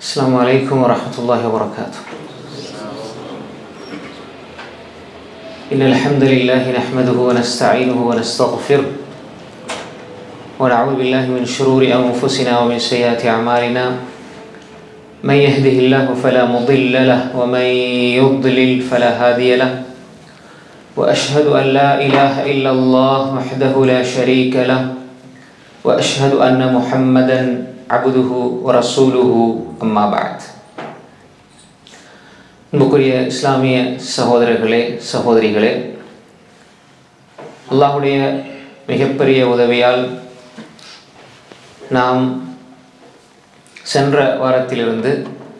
السلام عليكم ورحمة الله وبركاته إن الحمد لله نحمده ونستعينه ونستغفره ونعوذ بالله من شرور أنفسنا ومن سيئات أعمالنا من يهده الله فلا مضل له ومن يضلل فلا هادي له وأشهد أن لا إله إلا الله وحده لا شريك له وأشهد أن محمدا عبده ورسوله أما بعد அன்புக்குரிய இஸ்லாமிய சகோதரர்களே சகோதரிகளே அல்லாஹுடைய மிகப்பெரிய உதவியால் நாம் சென்ற வாரத்திலிருந்து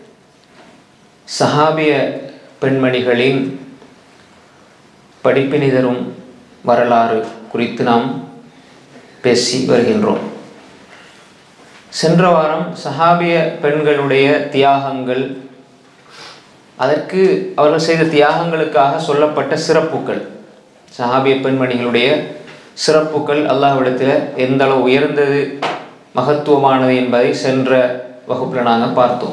சஹாபிய பெண்மணிகளின் படிப்பினை தரும் வரலாறு குறித்து நாம் பேசி வருகின்றோம் சென்ற வாரம் சஹாபிய பெண்களுடைய தியாகங்கள் அதற்கு அவர்கள் செய்த தியாகங்களுக்காக சொல்லப்பட்ட சிறப்புகள் சஹாபிய பெண்மணிகளுடைய சிறப்புகள் அல்லாஹ்விடத்தில் எந்த அளவு உயர்ந்தது மகத்துவமானது என்பதை சென்ற வகுப்பில் நாங்கள் பார்த்தோம்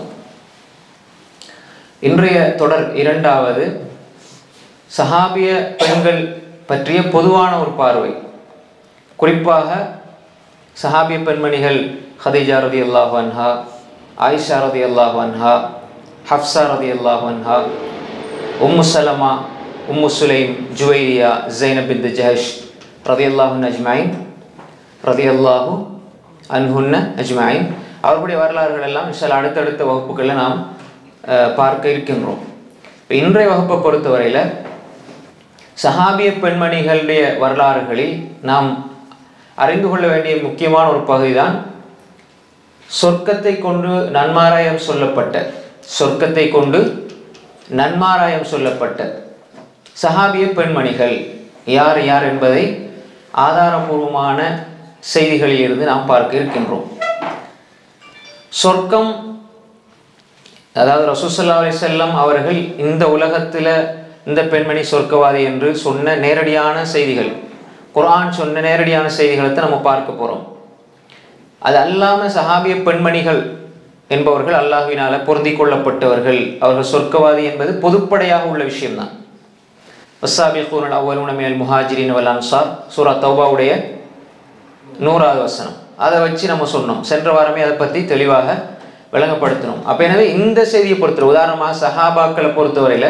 இன்றைய தொடர் இரண்டாவது சஹாபிய பெண்கள் பற்றிய பொதுவான ஒரு பார்வை குறிப்பாக சஹாபிய பெண்மணிகள் ஹதீஜா ரதி அல்லாஹு அன்ஹா ஆயிஷா ரதி அல்லாஹு அன்ஹா ஹப்சா ரதி அல்லாஹு அன்ஹா உம்மு சலமா உம்மு சுலைம் ஜுவைரியா ஜைனப் பின் ஜஹஷ் ரதி அல்லாஹுன் அஜ்மாயின் ரதி அல்லாஹு அன்ஹுன்ன அஜ்மாயின் அவர்களுடைய வரலாறுகள் எல்லாம் சில அடுத்தடுத்த வகுப்புகளில் நாம் பார்க்க இருக்கின்றோம் இப்போ இன்றைய வகுப்பை பொறுத்தவரையில் சஹாபிய பெண்மணிகளுடைய வரலாறுகளில் நாம் அறிந்து கொள்ள வேண்டிய முக்கியமான ஒரு பகுதி தான் சொர்க்கத்தை கொண்டு நன்மாராயம் சொல்லப்பட்ட சொர்க்கத்தை கொண்டு நன்மாராயம் சொல்லப்பட்ட சஹாபிய பெண்மணிகள் யார் யார் என்பதை ஆதாரபூர்வமான செய்திகளில் இருந்து நாம் பார்க்க இருக்கின்றோம் சொர்க்கம் அதாவது ரசூசல்லா அலி செல்லம் அவர்கள் இந்த உலகத்தில் இந்த பெண்மணி சொர்க்கவாதி என்று சொன்ன நேரடியான செய்திகள் குரான் சொன்ன நேரடியான செய்திகளை தான் நம்ம பார்க்க போகிறோம் அது அல்லாமல் சஹாபிய பெண்மணிகள் என்பவர்கள் அல்லாஹுவினால பொருந்தி கொள்ளப்பட்டவர்கள் அவர்கள் சொர்க்கவாதி என்பது பொதுப்படையாக உள்ள விஷயம்தான் வசாபிகூரன் அவ்வளவுனமேல் முஹாஜிரின் வல் அன்சார் சூரா தௌபாவுடைய நூறாவது வசனம் அதை வச்சு நம்ம சொன்னோம் சென்ற வாரமே அதை பற்றி தெளிவாக விளங்கப்படுத்தணும் அப்போ எனவே இந்த செய்தியை பொறுத்தவரை உதாரணமாக சஹாபாக்களை பொறுத்தவரையில்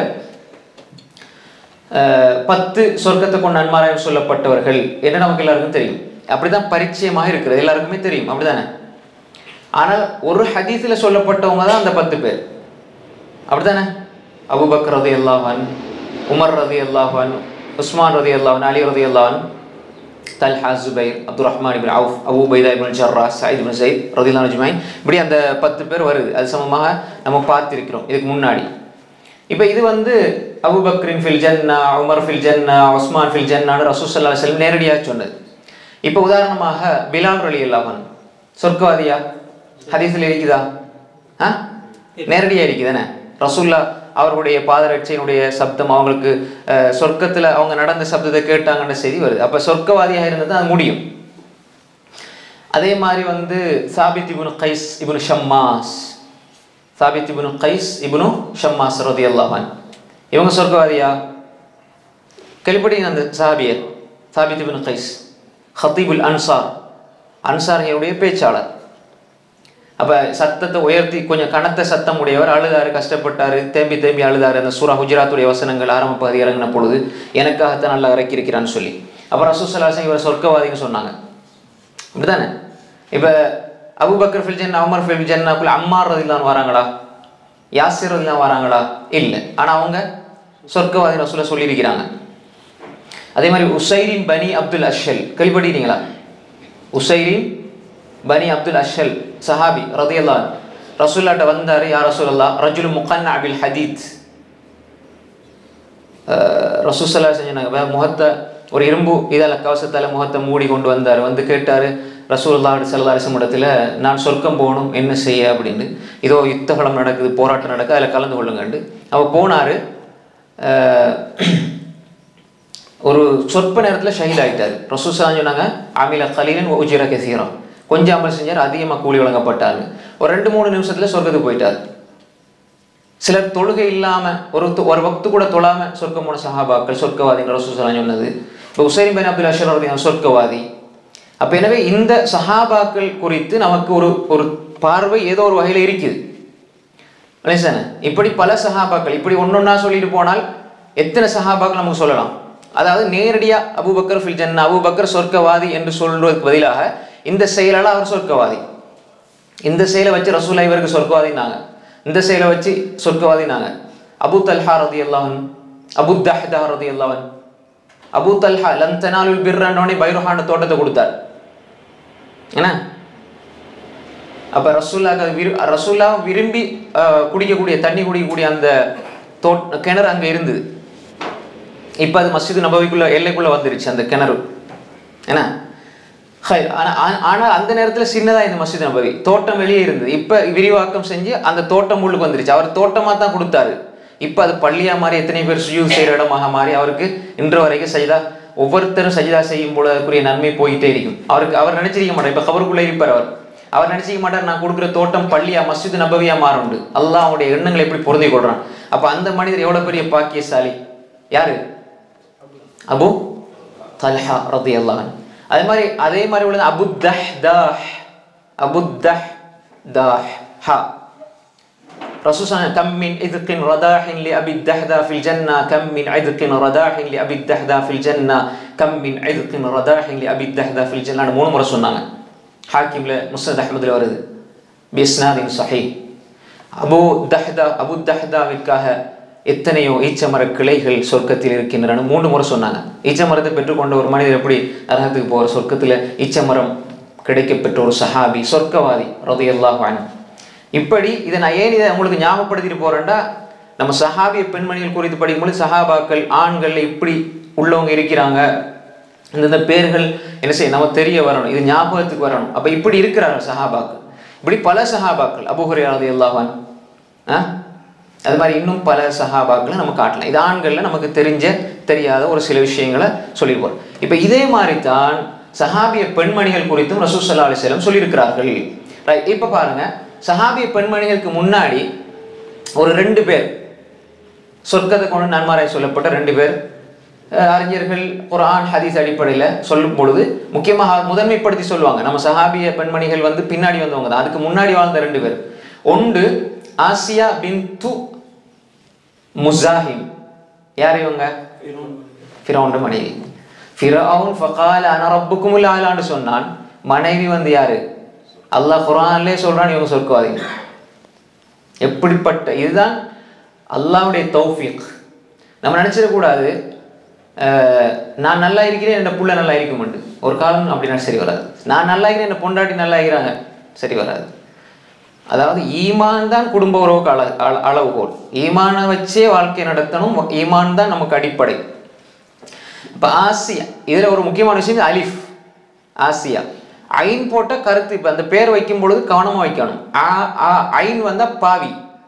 பத்து சொர்க்கத்தை கொண்டு நன்மாராயம் சொல்லப்பட்டவர்கள் என்ன நமக்கு எல்லாருக்கும் தெரியும் அப்படிதான் பரிச்சயமாக இருக்கிறது எல்லாருக்குமே தெரியும் அப்படிதானே ஆனால் ஒரு ஹதீஸில் சொல்லப்பட்டவங்க தான் அந்த பத்து பேர் அப்படிதானே அபுபக் ரதி அல்லாஹான் உமர் ரதி அல்லாஹான் உஸ்மான் ரதி அல்லாஹன் அலி ரதி அல்லாஹன் Talha Zubair Abdul Rahman ibn Awf Abu Ubaida ibn Jarrah Saeed ibn Saeed ரதிலான் அஜ்மாயின் இப்படி அந்த பத்து பேர் வருது அது சமமாக நம்ம பார்த்திருக்கிறோம் இதுக்கு முன்னாடி இப்போ இது வந்து அபுபக்ரின் ஃபில் ஜன்னா உமர் ஃபில் ஜன்னா உஸ்மான் ஃபில் ஜன்னான்னு ரசூசல்லா செல்லம் நேரடியாக சொன்னது இப்போ உதாரணமாக பிலால் அலி அல்லாஹன் சொர்க்கவாதியா ஹதீஸில் இருக்குதா ஆ நேரடியாக இருக்குதானே ரசூல்லா அவர்களுடைய பாதரட்சையினுடைய சப்தம் அவங்களுக்கு சொர்க்கத்தில் அவங்க நடந்த சப்தத்தை கேட்டாங்கன்ற செய்தி வருது அப்போ சொர்க்கவாதியாக இருந்தது அது முடியும் அதே மாதிரி வந்து சாபித் இபுனு கைஸ் இபுனு ஷம்மாஸ் சாபித் இபுனு கைஸ் இபுனு ஷம்மாஸ் ரதி அல்லாஹான் இவங்க சொர்க்கவாதியா கேள்விப்பட்டீங்க அந்த சாபியர் சாபித் இபுனு கைஸ் ஹத்தீபுல் அன்சார் அன்சாரியுடைய பேச்சாளர் அப்போ சத்தத்தை உயர்த்தி கொஞ்சம் கனத்த சத்தம் உடையவர் அழுதாரு கஷ்டப்பட்டாரு தேம்பி தேம்பி அழுதாரு அந்த சூரா குஜராத்துடைய வசனங்கள் ஆரம்ப பகுதி இறங்கின பொழுது எனக்காகத்தான் நல்லா இறக்கி இருக்கிறான்னு சொல்லி அப்புறம் ரசூசலாசன் இவர் சொர்க்கவாதின்னு சொன்னாங்க இப்படிதானே இப்போ அபுபக்கர் ஃபில் ஜன்னா உமர் ஃபில் ஜன்னாக்குள்ள அம்மார் ரதிலான் வராங்களா யாசிர் ரதிலான் வராங்களா இல்லை ஆனால் அவங்க சொர்க்கவாதி ரசூல சொல்லியிருக்கிறாங்க அதே மாதிரி உசைரின் பனி அப்துல் அஷல் கேள்விப்பட்டீங்களா உசைரின் பனி அப்துல் அஷல் சஹாபி ரதியல்லான் ரசூல்லாட்ட வந்தார் யார் ரசூல்லா ரஜுல் முகன் அபில் ஹதீத் ரசூசல்லா செஞ்சாங்க முகத்தை ஒரு இரும்பு இதால் கவசத்தால் முகத்தை மூடி கொண்டு வந்தார் வந்து கேட்டார் ரசூல்லா சல்லாரிசம் இடத்துல நான் சொர்க்கம் போகணும் என்ன செய்ய அப்படின்னு இதோ யுத்தகலம் நடக்குது போராட்டம் நடக்குது அதில் கலந்து கொள்ளுங்கண்டு அவள் போனார் ஒரு சொற்ப நேரத்தில் ஷஹீத் ஆகிட்டார் ரசூசா சொன்னாங்க அமில கலீலன் உஜிர கசீரம் கொஞ்சம் அமல் செஞ்சார் அதிகமாக கூலி வழங்கப்பட்டார் ஒரு ரெண்டு மூணு நிமிஷத்தில் சொர்க்கத்துக்கு போயிட்டார் சிலர் தொழுகை இல்லாம ஒரு து- ஒரு வக்து கூட தொழாம சொர்க்கம் போன சஹாபாக்கள் சொர்க்கவாதிங்கிற ரசூசலாம் சொன்னது இப்போ உசைன் பின் அப்துல் அஷர் அவர்கள் சொர்க்கவாதி அப்ப எனவே இந்த சஹாபாக்கள் குறித்து நமக்கு ஒரு ஒரு பார்வை ஏதோ ஒரு வகையில இருக்குது லேசானே இப்படி பல சஹாபாக்கள் இப்படி ஒன்னொன்னா சொல்லிட்டு போனால் எத்தனை சஹாபாக்கள் நமக்கு சொல்லலாம் அதாவது நேரடியா அபூபக்கர் ஃபில் ஜன்னா அபூபக்கர் சொர்க்கவாதி என்று சொல்றதுக்கு பதிலாக இந்த செயலால அவர் சொர்க்கவாதி இந்த செயலை வச்சு ரசூலா இவருக்கு சொர்க்கவாதினாங்க இந்த செயலை வச்சு சொர்க்கவாதினாங்க அபு தல்ஹா ரதி அல்லாஹன் அபு தஹ்தா ரதி அல்லாஹன் அபு தல்ஹா லன் தனாலுல் பிர்ரன்னோனே பைருஹான தோட்டத்தை கொடுத்தார் என்ன அப்ப ரசூல்லாக்கு அது விரு ரசூல்லா விரும்பி அஹ், குடிக்கக்கூடிய தண்ணி குடிக்கக்கூடிய அந்த தோட் கிணறு அங்க இருந்தது இப்ப அது மஸ்ஜித் நபவிக்குள்ள எல்லைக்குள்ள வந்துருச்சு அந்த கிணறு என்ன ஹைர். ஆனா ஆ- ஆனால் அந்த நேரத்துல சின்னதா இந்த மஸ்ஜித் நபவி தோட்டம் வெளியே இருந்தது இப்ப விரிவாக்கம் செஞ்சு அந்த தோட்டம் உள்ளுக்கு வந்துருச்சு அவர் தோட்டமா தான் கொடுத்தாரு இப்ப அது பள்ளியா மாறி எத்தனை பேர் சுயூ செய்யற இடமாக மாறி அவருக்கு இன்று வரைக்கும் சஜிதா ஒவ்வொருத்தரும் சஜிதா செய்யும் பொழுது அதுக்குரிய நன்மை போயிட்டே இருக்கும் அவருக்கு அவர் நினைச்சிருக்க மாட்டார் இப்ப கபருக்குள்ள இருப்பார் அவர் அவர் நினைச்சிக்க மாட்டார் நான் கொடுக்குற தோட்டம் பள்ளியா மஸ்ஜித் நபவியா மாறுண்டு அல்லாஹ் அவனுடைய எண்ணங்களை எப்படி பொருந்தி கொள்றான் அப்ப அந்த மனிதர் எவ்வளவு பெரிய பாக்கியசாலி யாரு அபு தல்ஹா ரதியல்லாஹு அன்ஹு அதே மாதிரி அதே மாதிரி உள்ளது அபு தஹ் தாஹ் அபு தஹ் தாஹ் ஹா رسول صلى الله عليه وسلم كم من عذق رداح لأبي الدحدى في الجنة كم من عذق رداح لأبي الدحدى في الجنة كم من عذق رداح لأبي الدحدى في الجنة மூணு முறை சொன்னாங்க ஹாக்கிம்ல முஸ்னத் அஹ்மதுல வருது பிஸ்னாதின் சஹி அபு தஹ்தா அபு தஹ்தாவிற்காக எத்தனையோ ஈச்சமர கிளைகள் சொர்க்கத்தில் இருக்கின்றன மூன்று முறை சொன்னாங்க ஈச்சமரத்தை பெற்றுக்கொண்ட ஒரு மனிதர் எப்படி நரகத்துக்கு போகிற சொர்க்கத்தில் ஈச்சமரம் கிடைக்கப்பெற்ற ஒரு சஹாபி சொர்க்கவாதி ரதையல்லாஹ் அன்ஹு இப்படி இதை நான் ஏன் இதை உங்களுக்கு ஞாபகப்படுத்திட்டு போறேன்டா நம்ம சஹாபிய பெண்மணிகள் குறித்து படிக்கும்போது சஹாபாக்கள் ஆண்கள் இப்படி உள்ளவங்க இருக்கிறாங்க இந்தந்த பேர்கள் என்ன செய்ய நம்ம தெரிய வரணும் இது ஞாபகத்துக்கு வரணும் அப்ப இப்படி இருக்கிறாங்க சஹாபாக்கள் இப்படி பல சஹாபாக்கள் அபுஹுரே ரதி அல்லாஹான் அது மாதிரி இன்னும் பல சஹாபாக்களை நம்ம காட்டலாம் இது ஆண்கள்ல நமக்கு தெரிஞ்ச தெரியாத ஒரு சில விஷயங்களை சொல்லியிருப்போம் இப்போ இதே மாதிரி தான் சஹாபிய பெண்மணிகள் குறித்தும் ரசூல் சல்லா அலிஸ்லம் சொல்லியிருக்கிறார்கள் ரைட் இப்போ பாருங்க சஹாபிய பெண்மணிகளுக்கு முன்னாடி ஒரு ரெண்டு பேர் சொர்க்கத்தை கொண்டு நன்மாராய் சொல்லப்பட்ட ரெண்டு பேர் அஹ், அறிஞர்கள் குர்ஆன் ஹதீஸ் அடிப்படையில் சொல்லும் பொழுது முக்கியமாக முதன்மைப்படுத்தி சொல்லுவாங்க நம்ம சஹாபிய பெண்மணிகள் வந்து பின்னாடி வந்தவங்க தான் அதுக்கு முன்னாடி வாழ்ந்த ரெண்டு பேர் ஒன்று ஆசியா பின் து முசாஹிம் யார் இவங்க ஃபிரௌன் மனைவி ஃபிரௌன் ஃபகால அன ரப்புக்குமுல் ஆலான்னு சொன்னான் மனைவி வந்து யாரு அல்லாஹ் குர்ஆன்லயே சொல்றான் இவங்க சொர்க்கவாதிங்க எப்படிப்பட்ட இதுதான் அல்லாஹ்வுடைய தௌஃபீக் நம்ம நினைச்சிடக்கூடாது அஹ், நான் நல்லா இருக்கிறேன் என் புள்ள நல்லா இருக்குமெண்டு ஒரு காலம் அப்படின்னா சரி வராது நான் நல்லா இருக்கிறேன் என் பொண்டாட்டி நல்லா இருக்கிறாங்க சரி வராது அதாவது ஈமான் தான் குடும்ப உறவுக்கு அள அள- அளவுகோல் ஈமானை வச்சே வாழ்க்கை நடத்தணும் ஈமான் தான் நமக்கு அடிப்படை இப்போ ஆசியா இதில் ஒரு முக்கியமான விஷயம் அலிஃப் ஆசியா ஐன் போட்ட கருத்து இப்போ அந்த பேர் வைக்கும் பொழுது கவனமாக வைக்கணும் ஆ ஆ ஐன் வந்தா பாவி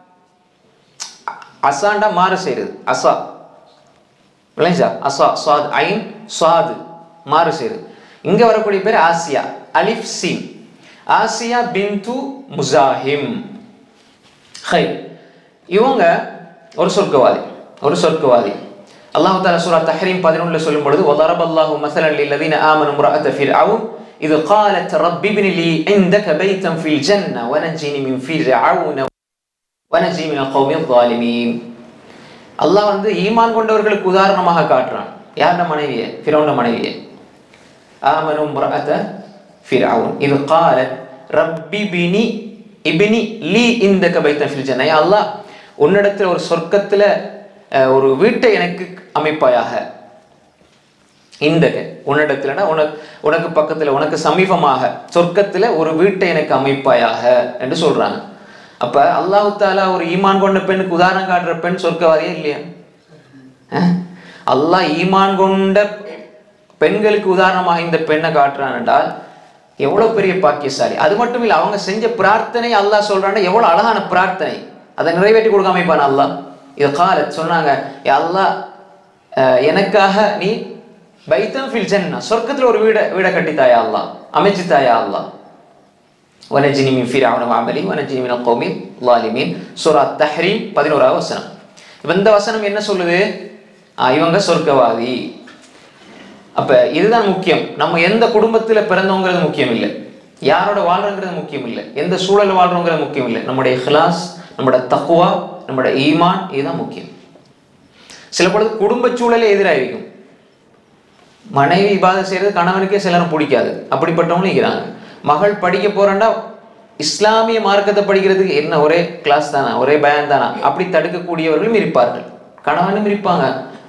அசாண்டா மாறு செய்யுது அசா விளைஞ்சா அசா சாத் ஐன் சாது மாறு செய்யுது இங்க வரக்கூடிய பேர் ஆசியா அலிஃப் சீன் ஆசியா பின்து முசாஹிம் ஹை இவங்க ஒரு சொர்க்கவாதி ஒரு சொர்க்கவாதி அல்லாஹ் தாலா சூரா தஹ்ரீம் 11 சொல்லும் பொழுது وضرب الله مثلا للذين آمنوا امرأة فرعون إذ قالت رب ابن لي عندك بيتا في الجنة ونجني من فرعون ونجني من القوم الظالمين அல்லாஹ் வந்து ஈமான் கொண்டவர்களுக்கு உதாரணமாக காட்டுறான் யாருட மனைவியை ஃபிரௌன மனைவியை ஆமனு امرأة فرعون إذ قالت رب ابني ابني لي عندك بيتا في الجنة يا அல்லாஹ் உன்னிடத்தில் ஒரு சொர்க்கத்துல அஹ், ஒரு வீட்டை எனக்கு அமைப்பாயாக இந்த உன்னிடத்துலனா உனக்கு உனக்கு பக்கத்துல உனக்கு சமீபமாக சொர்க்கத்துல ஒரு வீட்டை எனக்கு அமைப்பாயாக என்று சொல்றாங்க அப்ப அல்லாஹு தாலா ஒரு ஈமான் கொண்ட பெண்ணுக்கு உதாரணம் காட்டுற பெண் சொர்க்கவாதியே இல்லையா அஹ்? அல்லாஹ் ஈமான் கொண்ட பெண்களுக்கு உதாரணமாக இந்த பெண்ணை காட்டுறான் என்றால் எவ்வளவு பெரிய பாக்கியசாலி அது மட்டும் இல்லை அவங்க செஞ்ச பிரார்த்தனை அல்லாஹ் சொல்றான்னா எவ்வளவு அழகான பிரார்த்தனை அதை நிறைவேற்றி கொடுக்க அமைப்பான் அல்லாஹ் இது காலத் சொன்னாங்க "யா அல்லாஹ் அஹ், எனக்காக நீ பைத்தம் ஃபில் ஜன்னா சொர்க்கத்துல ஒரு வீட வீடை கட்டித்தாயா அல்லாஹ் அமைச்சுத்தாயா அல்லாஹ் வனஜினி மின் ஃபிரவுன வஅமலி வனஜினி மினல் கௌமி லாலிமீன் சூரா தஹ்ரீம் பதினோராவது வசனம் இப்ப இந்த வசனம் என்ன சொல்லுது ஆ, இவங்க சொர்க்கவாதி அப்ப இதுதான் முக்கியம் நம்ம எந்த குடும்பத்துல பிறந்தோங்கிறது முக்கியம் இல்லை யாரோட வாழ்றோங்கிறது முக்கியம் இல்லை எந்த சூழல் வாழ்றோங்கிறது முக்கியம் இல்லை நம்முடைய இஹ்லாஸ் நம்மளோட தக்குவா நம்மளோட ஈமான் இதுதான் முக்கியம் சில பொழுது குடும்ப சூழலே எதிராக இருக்கும் மனைவி இபாதை செய்யறது கணவனுக்கே சிலரும் பிடிக்காது அப்படிப்பட்டவங்களும் இருக்கிறாங்க மகள் படிக்க போறேன்டா இஸ்லாமிய மார்க்கத்தை படிக்கிறதுக்கு என்ன ஒரே கிளாஸ் தானா ஒரே பயான் தானா அப்படி தடுக்கக்கூடியவர்களும் இருப்பார்கள் கணவனும் இருப்பாங்க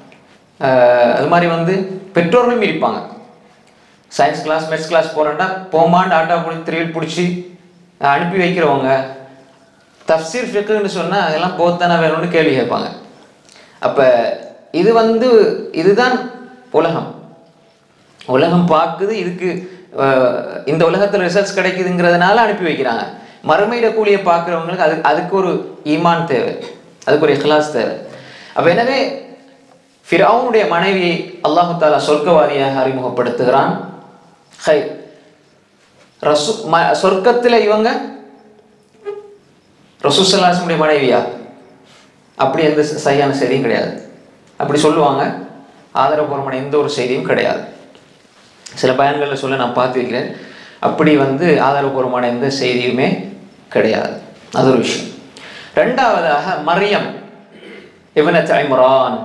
ஆஹ் அது மாதிரி வந்து பெற்றோர்களும் இருப்பாங்க சயின்ஸ் கிளாஸ் மெத்ஸ் கிளாஸ் போறேன்டா போமான்னு ஆட்டா பிடிச்சி திருவில் பிடிச்சி அனுப்பி வைக்கிறவங்க தஃப்சீர் ஃபிக்குன்னு சொன்னா அதெல்லாம் போத்தானே வேணும்னு கேள்வி கேட்பாங்க அப்ப இது வந்து இதுதான் உலகம் உலகம் பார்க்குது இதுக்கு அஹ், இந்த உலகத்தில் ரிசல்ட்ஸ் கிடைக்குதுங்கிறதுனால அனுப்பி வைக்கிறாங்க மறுமையிட கூலியை பார்க்குறவங்களுக்கு அது அதுக்கு ஒரு ஈமான் தேவை அதுக்கு ஒரு இஹ்லாஸ் தேவை அப்போ எனவே ஃபிரௌனுடைய மனைவியை அல்லாஹு தாலா சொர்க்கவாதியாக அறிமுகப்படுத்துகிறான் ஹை ரசு ம சொர்க்கத்தில் இவங்க ரசூசல்லாசனுடைய மனைவியா அப்படி எந்த ச- சரியான செய்தியும் கிடையாது அப்படி சொல்லுவாங்க ஆதரவுபூர்வமான எந்த ஒரு செய்தியும் கிடையாது சில பயன்களில் சொல்ல நான் பார்த்துருக்கிறேன் அப்படி வந்து ஆதாரபூர்வமான எந்த செய்தியுமே கிடையாது அது ஒரு விஷயம் ரெண்டாவதாக மரியம் இவனத் இம்ரான்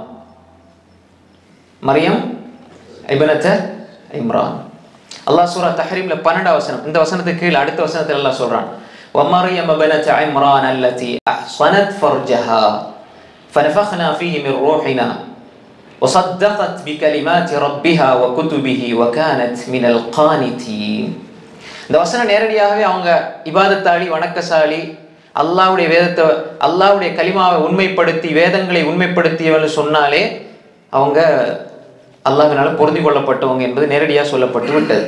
மரியம் இபனத்த இம்ரான் அல்லாஹ் சூரா தஹரீம்ல பன்னெண்டாம் வசனம் இந்த வசனத்துக்கு கீழே அடுத்த வசனத்தில் அல்லாஹ் சொல்றான் ومريم بنت عمران التي أحصنت فرجها فنفخنا فيه من روحنا وصدقت بكلمات ربها وكتبه وكانت من القانتين இந்த வசனம் நேரடியாகவே அவங்க இபாதத்தாளி வணக்கசாலி அல்லாஹ்வுடைய வேதத்தை அல்லாஹ்வுடைய கலிமாவை உண்மைப்படுத்தி வேதங்களை உண்மைப்படுத்தியவர்கள் சொன்னாலே அவங்க அல்லாஹ்வினால பொருந்தி கொள்ளப்பட்டவங்க என்பது நேரடியாக சொல்லப்பட்டு விட்டது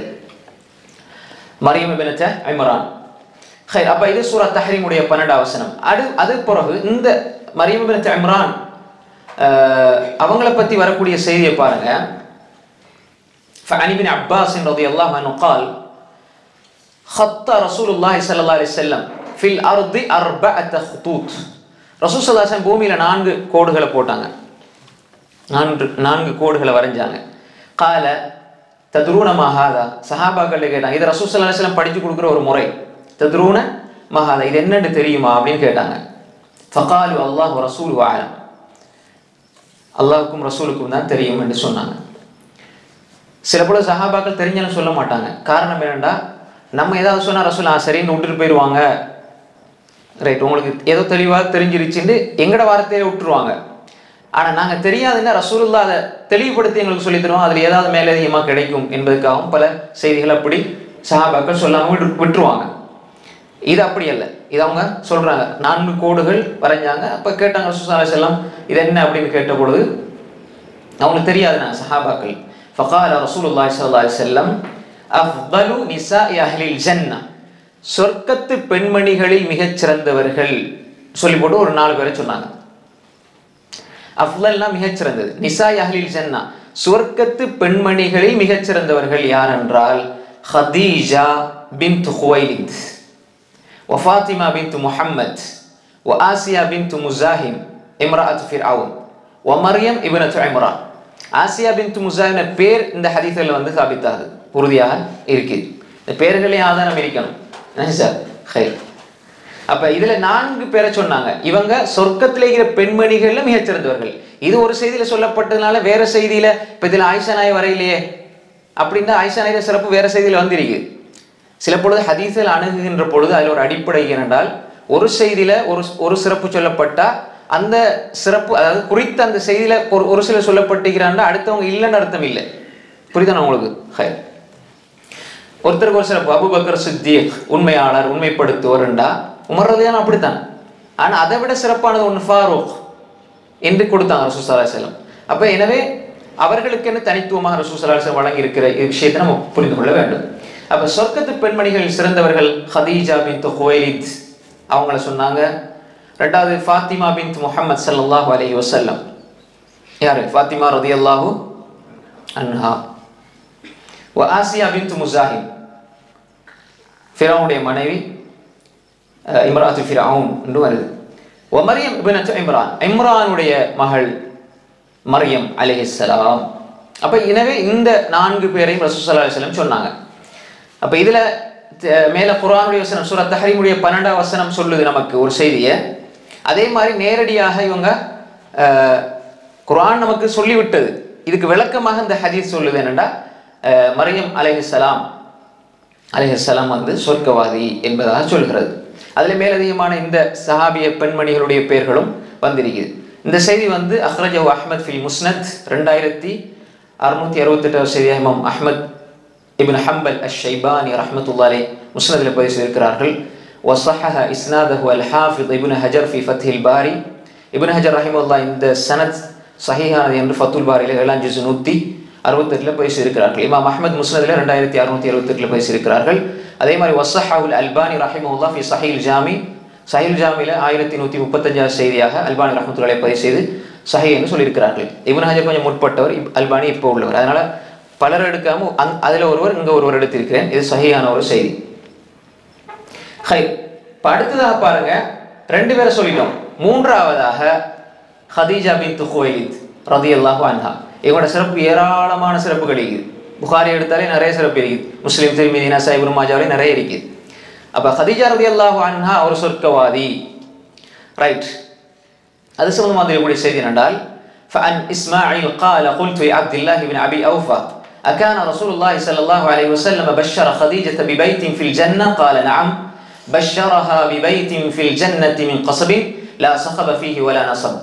மரியம் பினச்ச ஐமரான் ஹை அப்ப இது சூரா தஹரீமுடைய பன்னெண்டாம் வசனம் அது அது பிறகு இந்த மரியம் பினச்ச இம்ரான் அஹ், அவங்கள பத்தி வரக்கூடிய செய்தியை பாருங்க فعن ابن عباس رضي الله عنه قال خط رسول الله صلى الله عليه وسلم في الارض اربعه خطوط ரசூல் ஸல்லல்லாஹு அலைஹி வஸல்லம் பூமியில நான்கு கோடுகளை போட்டாங்க நான்கு நான்கு கோடுகளை வரைஞ்சாங்க கால தத்ரூன மகாதா சஹாபாக்கள் கேட்டாங்க இது ரசூல் ஸல்லல்லாஹு அலைஹி வஸல்லம் படிச்சு கொடுக்குற ஒரு முறை தத்ரூன மகாதா இது என்னன்னு தெரியுமா அப்படின்னு கேட்டாங்க ஃபகாலு அல்லாஹ் ரசூல் ஆலம் அல்லாஹ்வுக்கும் ரசூலுக்கும் தான் தெரியும் என்று சொன்னாங்க சில போல சஹாபாக்கள் தெரிஞ்சாலும் சொல்ல மாட்டாங்க காரணம் என்னடா நம்ம ஏதாவது சொன்னா ரசூல் ஆ சரின்னு விட்டுட்டு போயிடுவாங்க ரைட் உங்களுக்கு ஏதோ தெளிவாக தெரிஞ்சிருச்சுன்னு எங்கட வார்த்தையை விட்டுருவாங்க ஆனா நாங்க தெரியாதுன்னா ரசூலுல்லா அதை தெளிவுபடுத்தி எங்களுக்கு சொல்லித் தருவோம் அதுல ஏதாவது மேலதிகமா கிடைக்கும் என்பதற்காகவும் பல செய்திகள் அப்படி சஹாபாக்கள் சொல்லாம விட்டு விட்டுருவாங்க இது அப்படி அல்ல இது அவங்க சொல்றாங்க நான்கு கோடுகள் வரைஞ்சாங்க அப்ப கேட்டாங்க ரசூல் செல்லம் இது என்ன அப்படின்னு கேட்ட பொழுது அவங்களுக்கு தெரியாது நான் சஹாபாக்கள் ஃபகால ரசூலுல்லாஹி ஸல்லல்லாஹு அலைஹி வஸல்லம் அஃதலு நிசாஇ அஹ்லில் ஜன்னah சொர்க்கத்து பெண்மணிகளில் மிகச் சிறந்தவர்கள் சொல்லி போட்டு ஒரு நாலு பேரை சொன்னாங்க அஃதல்னா மிகச் சிறந்தது நிசாய் அஹ்லில் ஜன்னா சொர்க்கத்து பெண்மணிகளில் மிகச் சிறந்தவர்கள் யார் என்றால் ஹதீஜா பின்த் ஹுவைலித் وفاطمة بنت محمد وآسيا بنت مزاحم امرأة فرعون ومريم ابنة عمران ஆசியா பின் முசாஹின பேர் இந்த ஹதீஸில் வந்து சாபித்தாது உறுதியாக இருக்குது இந்த பேர்களே ஆதாரம் இருக்கணும் என்ன சார் ஹை அப்ப இதுல நான்கு பேரை சொன்னாங்க இவங்க சொர்க்கத்தில் இருக்கிற பெண்மணிகள்ல மிகச்சிறந்தவர்கள் இது ஒரு செய்தியில சொல்லப்பட்டதுனால வேற செய்தியில இப்ப இதுல ஆயிஷா நாய் வரையிலேயே அப்படின்னா ஆயிஷா நாயிர சிறப்பு வேற செய்தியில வந்திருக்கு சில பொழுது ஹதீஸில் அணுகுகின்ற பொழுது அதில் ஒரு அடிப்படை என்றால் ஒரு செய்தியில ஒரு ஒரு சிறப்பு சொல்லப்பட்டா அந்த சிறப்பு அதாவது குறித்த அந்த செய்தியில ஒரு ஒரு சில சொல்லப்பட்டிருக்கிறாண்டா அடுத்தவங்க இல்லைன்னு அர்த்தம் இல்லை புரியுதானே உங்களுக்கு ஹை ஒருத்தருக்கு ஒரு சிறப்பு அபுபக்கர் சித்திக் உண்மையாளர் உண்மைப்படுத்துவோர்ண்டா உமர்றதையான அப்படித்தான் ஆனா அதை விட சிறப்பானது ஒன்று ஃபாரூக் என்று கொடுத்தாங்க ரசூசல்லா செல்லம் அப்ப எனவே அவர்களுக்கு என்ன தனித்துவமாக ரசூசல்லா செல்லம் வழங்கி இருக்கிற விஷயத்தை நம்ம புரிந்து கொள்ள வேண்டும் அப்ப சொர்க்கத்து பெண்மணிகள் சிறந்தவர்கள் ஹதீஜா பின் ஹுவைலித் அவங்கள சொன்னாங்க ரெண்டாவது ஃபாத்திமா பின் முஹம்மது ஸல்லல்லாஹு அலைஹி வஸல்லம் யாரு ஃபாத்திமா ரதியல்லாஹு அன்ஹா வ ஆசியா பின் முசாஹிம் ஃபிரௌனுடைய மனைவி அஹ், இம்ராத்து ஃபிரௌன் என்று வருது ஒ மரியம் இப்னத்து இம்ரான் இம்ரானுடைய மகள் மரியம் அலைஹிஸ்ஸலாம் அப்ப எனவே இந்த நான்கு பேரையும் ரசூல் அலைஹிஸ்ஸலாம் சொன்னாங்க அப்ப இதுல த- மேல குர்ஆனுடைய வசனம் சூரத் தஹரீமுடைய பன்னெண்டாம் வசனம் சொல்லுது நமக்கு ஒரு செய்தியை அதே மாதிரி நேரடியாக இவங்க அஹ், குர்ஆன் நமக்கு சொல்லிவிட்டது இதுக்கு விளக்கமாக இந்த ஹதீஸ் சொல்லுது என்னன்னா அஹ், மரியம் அலைஹிஸ்ஸலாம் அலைஹிஸ்ஸலாம் வந்து சொர்க்கவாதி என்பதாக சொல்கிறது அதில் மேலதிகமான இந்த சஹாபிய பெண்மணிகளுடைய பெயர்களும் வந்திருக்குது இந்த செய்தி வந்து அஹ்ரஜவ் அஹ்மத் ஃபில் முஸ்னத் ரெண்டாயிரத்தி அறுநூத்தி அறுபத்தெட்டாவது செய்தியாக இமாம் அஹ்மத் இப்னு ஹம்பல் அஷ் ஷைபானி ரஹ்மத்துல்லாலே முஸ்னதில் பதிவு செய்திருக்கிறார்கள் وصحح إسناده الحافظ ابن حجر في فتح الباري ابن حجر رحمه الله இந்த சனத் சஹீஹானது என்று ஃபத்துல் பாரியில் ஏழாம் ஜிசு நூற்றி அறுபத்தெட்டில் போய் இருக்கிறார்கள் இமாம் அஹ்மத் முஸ்னதில் ரெண்டாயிரத்தி அறுநூத்தி அறுபத்தெட்டில் போய் இருக்கிறார்கள் அதே மாதிரி வசஹாவுல் அல்பானி ரஹிமுல்லா ஃபி சஹீல் ஜாமி சஹீல் ஜாமியில் ஆயிரத்தி நூற்றி முப்பத்தஞ்சாவது செய்தியாக அல்பானி ரஹமத்துல்லாலை பதிவு செய்து சஹி என்று சொல்லியிருக்கிறார்கள் இப்னு ஹஜர் கொஞ்சம் முற்பட்டவர் இப்- அல்பானி இப்போ உள்ளவர் அதனால பலர் எடுக்காம அந் அதில் ஒருவர் இங்கே ஒருவர் எடுத்திருக்கிறேன் இது சஹியான ஒரு செய்தி ஹை இப்போ அடுத்ததாக பாருங்க ரெண்டு பேரை சொல்லிட்டோம் மூன்றாவதாக ஹதீஜா பின் துஹுவைலித் ரதியல்லாஹு அன்ஹா இவங்களோட சிறப்பு ஏராளமான சிறப்புகள் இருக்குது புகாரி எடுத்தாலே நிறைய சிறப்பு இருக்குது முஸ்லீம் திருமதி நசா இப்னு மாஜாவிலே நிறைய இருக்குது அப்ப ஹதீஜா ரதியல்லாஹு அன்ஹா ஒரு சொர்க்கவாதி ரைட் அது சம்பந்தமாக தெரியக்கூடிய செய்தி என்னென்றால் فعن إسماعيل قال قلت لعبد الله بن أبي أوفى أكان رسول الله صلى الله عليه وسلم بشر خديجة ببيت في الجنة قال نعم بشرها ببيت في الجنة من قصب لا صخب فيه ولا نصب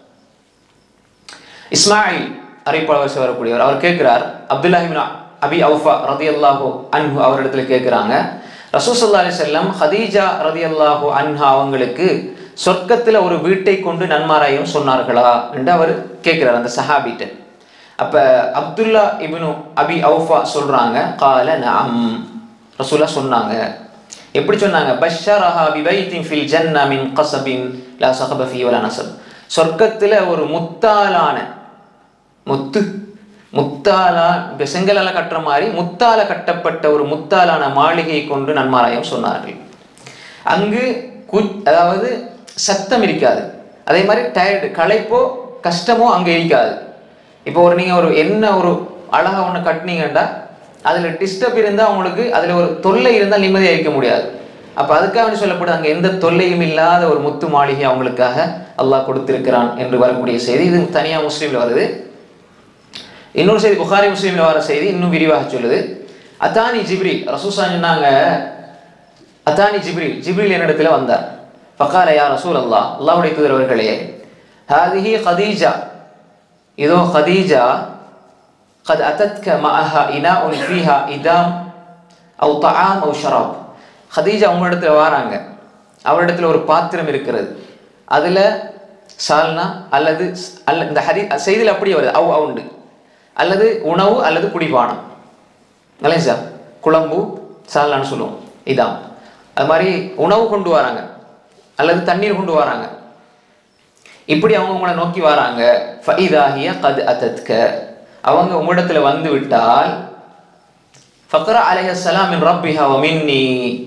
இஸ்மாயில் அறிவிப்பாளர் வரக்கூடியவர் அவர் கேட்கிறார் அப்துல்லாஹிபின் அபி அவுஃபா ரதியல்லாஹு அன்ஹு அவரிடத்துல கேட்குறாங்க ரசூசல்லா அலி செல்லம் ஹதீஜா ரதியல்லாஹு அன்ஹா அவங்களுக்கு சொர்க்கத்துல ஒரு வீட்டை கொண்டு நன்மாராயம் சொன்னார்களா என்று அவர் கேட்கிறார் அந்த சஹாபிட்ட அப்ப அப்துல்லா இப்னு அபி அவுஃபா சொல்றாங்க கால நஅம் ரசூலா சொன்னாங்க எப்படி சொன்னாங்க பஷரஹா பிபைத்தின் ஃபில் ஜன்னா மின் கஸபின் லா சஹப ஃபீ வலா நஸப் சொர்க்கத்துல ஒரு முத்தாலான முத்து முத்தாலா இப்ப செங்கலால கட்டுற மாதிரி முத்தால கட்டப்பட்ட ஒரு முத்தாலான மாளிகையை கொண்டு நன்மாராயம் சொன்னார்கள் அங்கு கு அதாவது சத்தம் இருக்காது அதே மாதிரி டயர்டு களைப்போ கஷ்டமோ அங்கே இருக்காது இப்போ ஒரு நீங்கள் ஒரு என்ன ஒரு அழகா ஒன்று கட்டினீங்கன்னா அதில் டிஸ்டர்ப் இருந்தால் உங்களுக்கு அதில் ஒரு தொல்லை இருந்தால் நிம்மதியாக இருக்க முடியாது அப்போ அதுக்காக வேண்டி சொல்லப்படுது அங்கே எந்த தொல்லையும் இல்லாத ஒரு முத்து மாளிகை அவங்களுக்காக அல்லாஹ் கொடுத்திருக்கிறான் என்று வரக்கூடிய செய்தி இது தனியாக முஸ்லீமில் வருது இன்னொரு செய்தி புகாரி முஸ்லீமில் வர செய்தி இன்னும் விரிவாக சொல்லுது அத்தானி ஜிப்ரி ரசூசா சொன்னாங்க அத்தானி ஜிப்ரில் ஜிப்ரில் என்னிடத்துல வந்தார் ஃபகால யா ரசூல் அல்லாஹ் அல்லாஹ்வுடைய தூதர் அவர்களே ஹாதிஹி ஹதீஜா இதோ ஹதீஜா قد أتتك معها إناء فيها إدام أو طعام أو شراب ஹதீஜா உங்களிடத்துல வராங்க அவரிடத்துல ஒரு பாத்திரம் இருக்கிறது அதுல சால்னா அல்லது அல்ல இந்த ஹதி செய்தியில் அப்படியே வருது அவ் அவுண்டு அல்லது உணவு அல்லது குடிபானம் இல்லைங்க குழம்பு சால்னான்னு சொல்லுவோம் இதான் அது மாதிரி உணவு கொண்டு வராங்க அல்லது தண்ணீர் கொண்டு வராங்க இப்படி அவங்க உங்களை நோக்கி வராங்க ஃபைதாகிய கது அத்தத்க அவங்க உங்களிடத்துல வந்து விட்டால் ஃபக்ரா அலைஹஸ்ஸலாம் மின் ரப்பிஹா வ மின்னி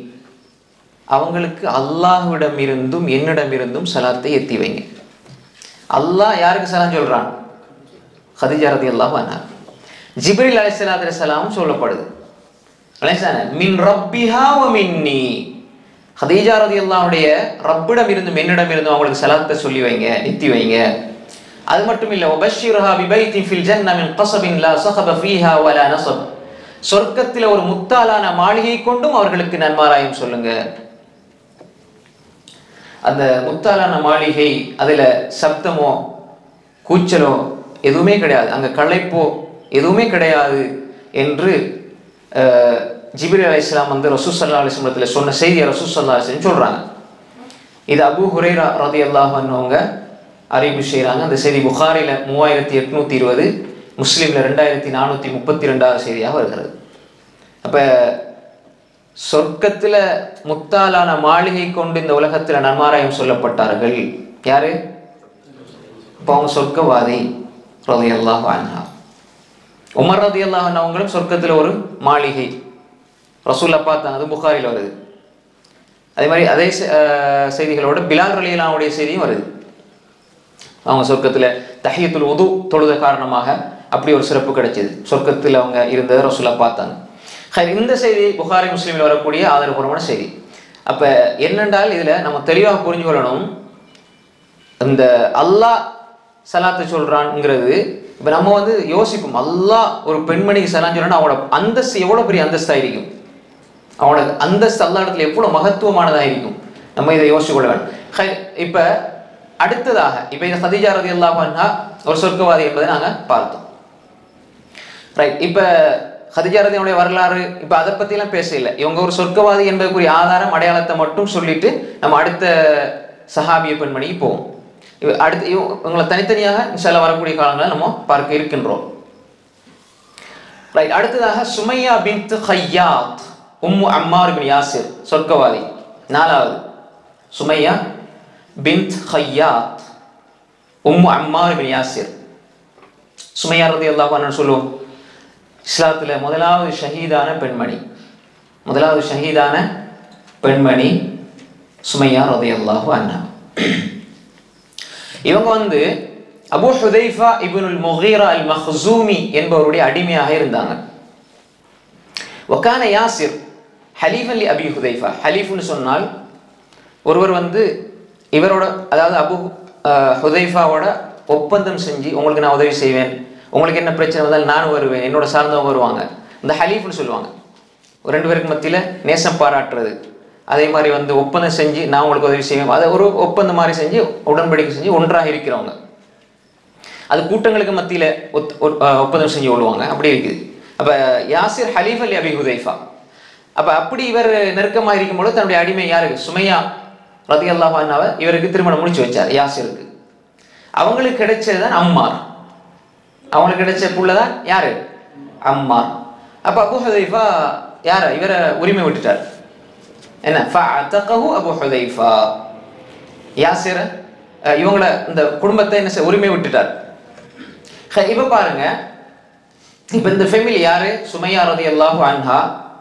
அவங்களுக்கு அல்லாஹ்விடம் இருந்தும் என்னிடம் இருந்தும் சலாத்தை எத்தி வைங்க அல்லாஹ் யாருக்கு சலாம் சொல்றான் ஹதிஜா ரதி அல்லாஹ் அன்ஹா ஜிப்ரில் அலைஹிஸ்ஸலாத்து சலாம் சொல்லப்படுது அலைஹிஸ்ஸலான மின் ரப்பிஹா வ மின்னி ஹதீஜா ரதி அல்லாஹ்வுடைய ரப்பிடம் இருந்தும் என்னிடம் இருந்தும் அவங்களுக்கு சலாத்தை சொல்லி வைங்க எத்தி வைங்க அது மட்டும் இல்ல வபஷிர்ஹா பிபைத்தின் ஃபில் ஜன்ன மின் கஸபின் லா சஹப ஃபீஹா வலா நஸப் சொர்க்கத்தில் ஒரு முத்தாலான மாளிகை கொண்டும் அவர்களுக்கு நன்மாராயம் சொல்லுங்க அந்த முத்தாலான மாளிகை அதுல சப்தமோ கூச்சலோ எதுவுமே கிடையாது அங்க களைப்போ எதுவுமே கிடையாது என்று அஹ், ஜிப்ரி அலை இஸ்லாம் வந்து ரசூசல்லா அலிஸ்லத்தில் சொன்ன செய்தியை ரசூசல்லா அலிஸ்லம் சொல்றாங்க இது அபு ஹுரைரா ரதி அல்லாஹ்வங்க அறிவு செய்கிறாங்க அந்த செய்தி புகாரில மூவாயிரத்தி எட்நூத்தி இருபது முஸ்லீம்ல ரெண்டாயிரத்தி நானூற்றி முப்பத்தி ரெண்டாவது செய்தியாக வருகிறது அப்ப சொர்க்கத்துல முத்தாலான மாளிகை கொண்டு இந்த உலகத்துல நன்மாராயம் சொல்லப்பட்டார்கள் யாரு இப்போ அவங்க சொர்க்கவாதி ரதி அல்லாஹ் அன்ஹா உமர் ரதி அல்லாஹ் அவங்களும் சொர்க்கத்துல ஒரு மாளிகை ரசூல்லா பார்த்தாங்க அது புகாரில் வருது அதே மாதிரி அதே செ- அஹ் செய்திகளோட பிலால் ரலியலாவுடைய செய்தியும் வருது அவங்க சொர்க்கத்தில் தஹியத்துல் உது தொழுத காரணமாக அப்படி ஒரு சிறப்பு கிடைச்சது சொர்க்கத்தில் அவங்க இருந்ததை ரசூலா பார்த்தாங்க ஹைர், இந்த செய்தி புகாரி முஸ்லீமில் வரக்கூடிய ஆதரவுபூர்வமான செய்தி அப்போ என்னென்றால் இதில் நம்ம தெளிவாக புரிஞ்சு கொள்ளணும் இந்த அல்லாஹ் சலாத்தை சொல்றான்ங்கிறது இப்போ நம்ம வந்து யோசிப்போம் அல்லாஹ் ஒரு பெண்மணிக்கு சலாம் சொல்றான்னா அவனோட அந்தஸ்து எவ்வளோ பெரிய அந்தஸ்தாக இருக்கும் அவனோட அந்தஸ்து அல்லா இடத்துல எவ்வளோ மகத்துவமானதாக இருக்கும் நம்ம இதை யோசிச்சு கொள்ள வேண்டும் ஹை, இப்ப அடுத்ததாக இப்ப இந்த சதிஜா ரதி அல்லாஹா ஒரு சொர்க்கவாதி என்பதை நாங்க பார்த்தோம் ரைட் இப்ப ஹதிஜா ரதியுடைய வரலாறு இப்ப அதை பத்திலாம் பேச இல்லை இவங்க ஒரு சொர்க்கவாதி என்பதற்குரிய ஆதாரம் அடையாளத்தை மட்டும் சொல்லிட்டு நம்ம அடுத்த சஹாபிய பெண்மணிக்கு போவோம் இவ அடுத்து இவ- இவங்களை தனித்தனியாக சில வரக்கூடிய காலங்களை நம்ம பார்க்க இருக்கின்றோம் ரைட் அடுத்ததாக சுமையா பின்த் ஹையாத் உம்மு அம்மார் பின் யாசிர் சொர்க்கவாதி நாலாவது சுமையா பின்த் ஹையாத் உம்மு அம்மார் பின் யாசிர் சுமையா ரதி அல்லாஹ் சொல்லுவோம் இஸ்லாத்துல முதலாவது ஷஹீதான பெண்மணி முதலாவது ஷஹீதான பெண்மணி சுமையா ரதி அல்லாஹு அண்ணா இவங்க வந்து அபு ஹுதைஃபா இப்னுல் முகீரா அல் மஹ்சூமி என்பவருடைய அடிமையாக இருந்தாங்க ஒக்கான யாசிர் ஹலீஃப் அலி அபி ஹுதைஃபா ஹலீஃப்னு சொன்னால் ஒருவர் வந்து இவரோட அதாவது அபு அஹ், ஹுதைஃபாவோட ஒப்பந்தம் செஞ்சு உங்களுக்கு நான் உதவி செய்வேன் உங்களுக்கு என்ன பிரச்சனை வந்தாலும் நானும் வருவேன் என்னோட சார்ந்தவங்க வருவாங்க இந்த ஹலீஃப்னு சொல்லுவாங்க ஒரு ரெண்டு பேருக்கு மத்தியில் நேசம் பாராட்டுறது அதே மாதிரி வந்து ஒப்பந்தம் செஞ்சு நான் உங்களுக்கு உதவி செய்வேன் அதை ஒரு ஒப்பந்தம் மாதிரி செஞ்சு உடன்படிக்கை செஞ்சு ஒன்றாக இருக்கிறவங்க அது கூட்டங்களுக்கு மத்தியில் ஒத் ஒரு- அஹ் ஒப்பந்தம் செஞ்சு கொள்வாங்க அப்படி இருக்குது அப்போ யாசிர் ஹலீஃப் அலி அபி ஹுதைஃபா அப்போ அப்படி இவர் நெருக்கமாக இருக்கும்போது தன்னுடைய அடிமை யாருக்கு சுமையா ரதி அல்லாஹானாவை இவருக்கு திருமணம் முடிச்சு வச்சார் யாசிருக்கு அவங்களுக்கு கிடைச்சது தான் அம்மார் அவங்களுக்கு கிடைச்ச புள்ள தான் யாரு அம்மார் அப்போ அபு ஹுதைஃபா யார இவரை உரிமை விட்டுட்டார் என்ன ஃபஅத்தகஹு அபு ஹுதைஃபா யாசிர அஹ், இவங்கள இந்த குடும்பத்தை என்ன செய்- உரிமை விட்டுட்டார் ஹ, இப்ப பாருங்க இப்ப இந்த ஃபேமிலி யாரு சுமையா ரதி அல்லாஹு அன்ஹா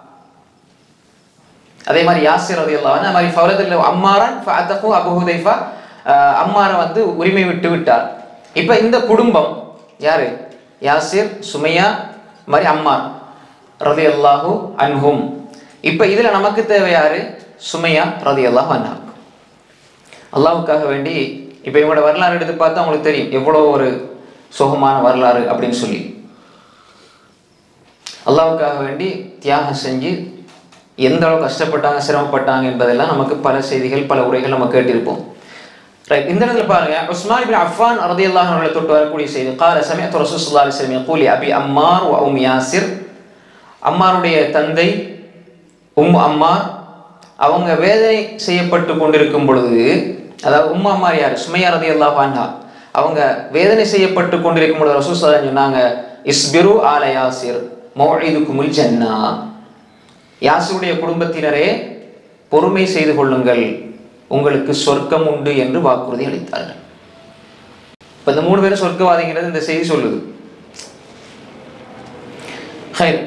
அதே மாதிரி யாசிர் ரதி அல்லாஹ் அதே மாதிரி ஃபௌரதில் அம்மாரன் ஃபஅத்தகு அபு ஹுதைஃபா அஹ், அம்மாரை வந்து உரிமை விட்டு விட்டார் இப்ப இந்த குடும்பம் யாரு யாசிர் சுமையா மாதிரி அம்மார் ரதி அல்லாஹு அன்ஹும் இப்ப இதுல நமக்கு தேவை யாரு சுமையா ரதி அல்லாஹு அன்ஹா அல்லாஹ்வுக்காக வேண்டி இப்போ இவங்களோட வரலாறு எடுத்து பார்த்தா உங்களுக்கு தெரியும் எவ்வளோ ஒரு சுகமான வரலாறு அப்படின்னு சொல்லி அல்லாஹ்வுக்காக வேண்டி தியாகம் செஞ்சு எந்த அளவு கஷ்டப்பட்டாங்க சிரமப்பட்டாங்க என்பதெல்லாம் நமக்கு பல செய்திகள் பல உரைகள் நம்ம கேட்டிருப்போம் ரைட் இந்த இடத்துல பாருங்க உஸ்மான் இப்னு அஃபான் ரலியல்லாஹு அன்ஹு தொட்டு வரக்கூடிய செய்தி قال سمعت رسول الله صلى الله عليه وسلم يقول ابي அம்மார் وام ياسر அம்மாருடைய தந்தை உம் அம்மார் அவங்க வேதனை செய்யப்பட்டு கொண்டிருக்கும் பொழுது அதாவது உம் அம்மார் யார் சுமையா ரதி அல்லாஹ் அவங்க வேதனை செய்யப்பட்டு கொண்டிருக்கும் பொழுது ரசூல் ஸல்லல்லாஹு அலைஹி வஸல்லம் சொன்னாங்க இஸ்பிரு ஆல யாசிர் மௌஇதுக்குமுல் ஜன்னா யாசுடைய குடும்பத்தினரே பொறுமை செய்து கொள்ளுங்கள் உங்களுக்கு சொர்க்கம் உண்டு என்று வாக்குறுதி அளித்தார்கள் இப்ப இந்த மூணு பேரும் சொர்க்கவாதிங்கிறது இந்த செய்தி சொல்லுது ஹைர்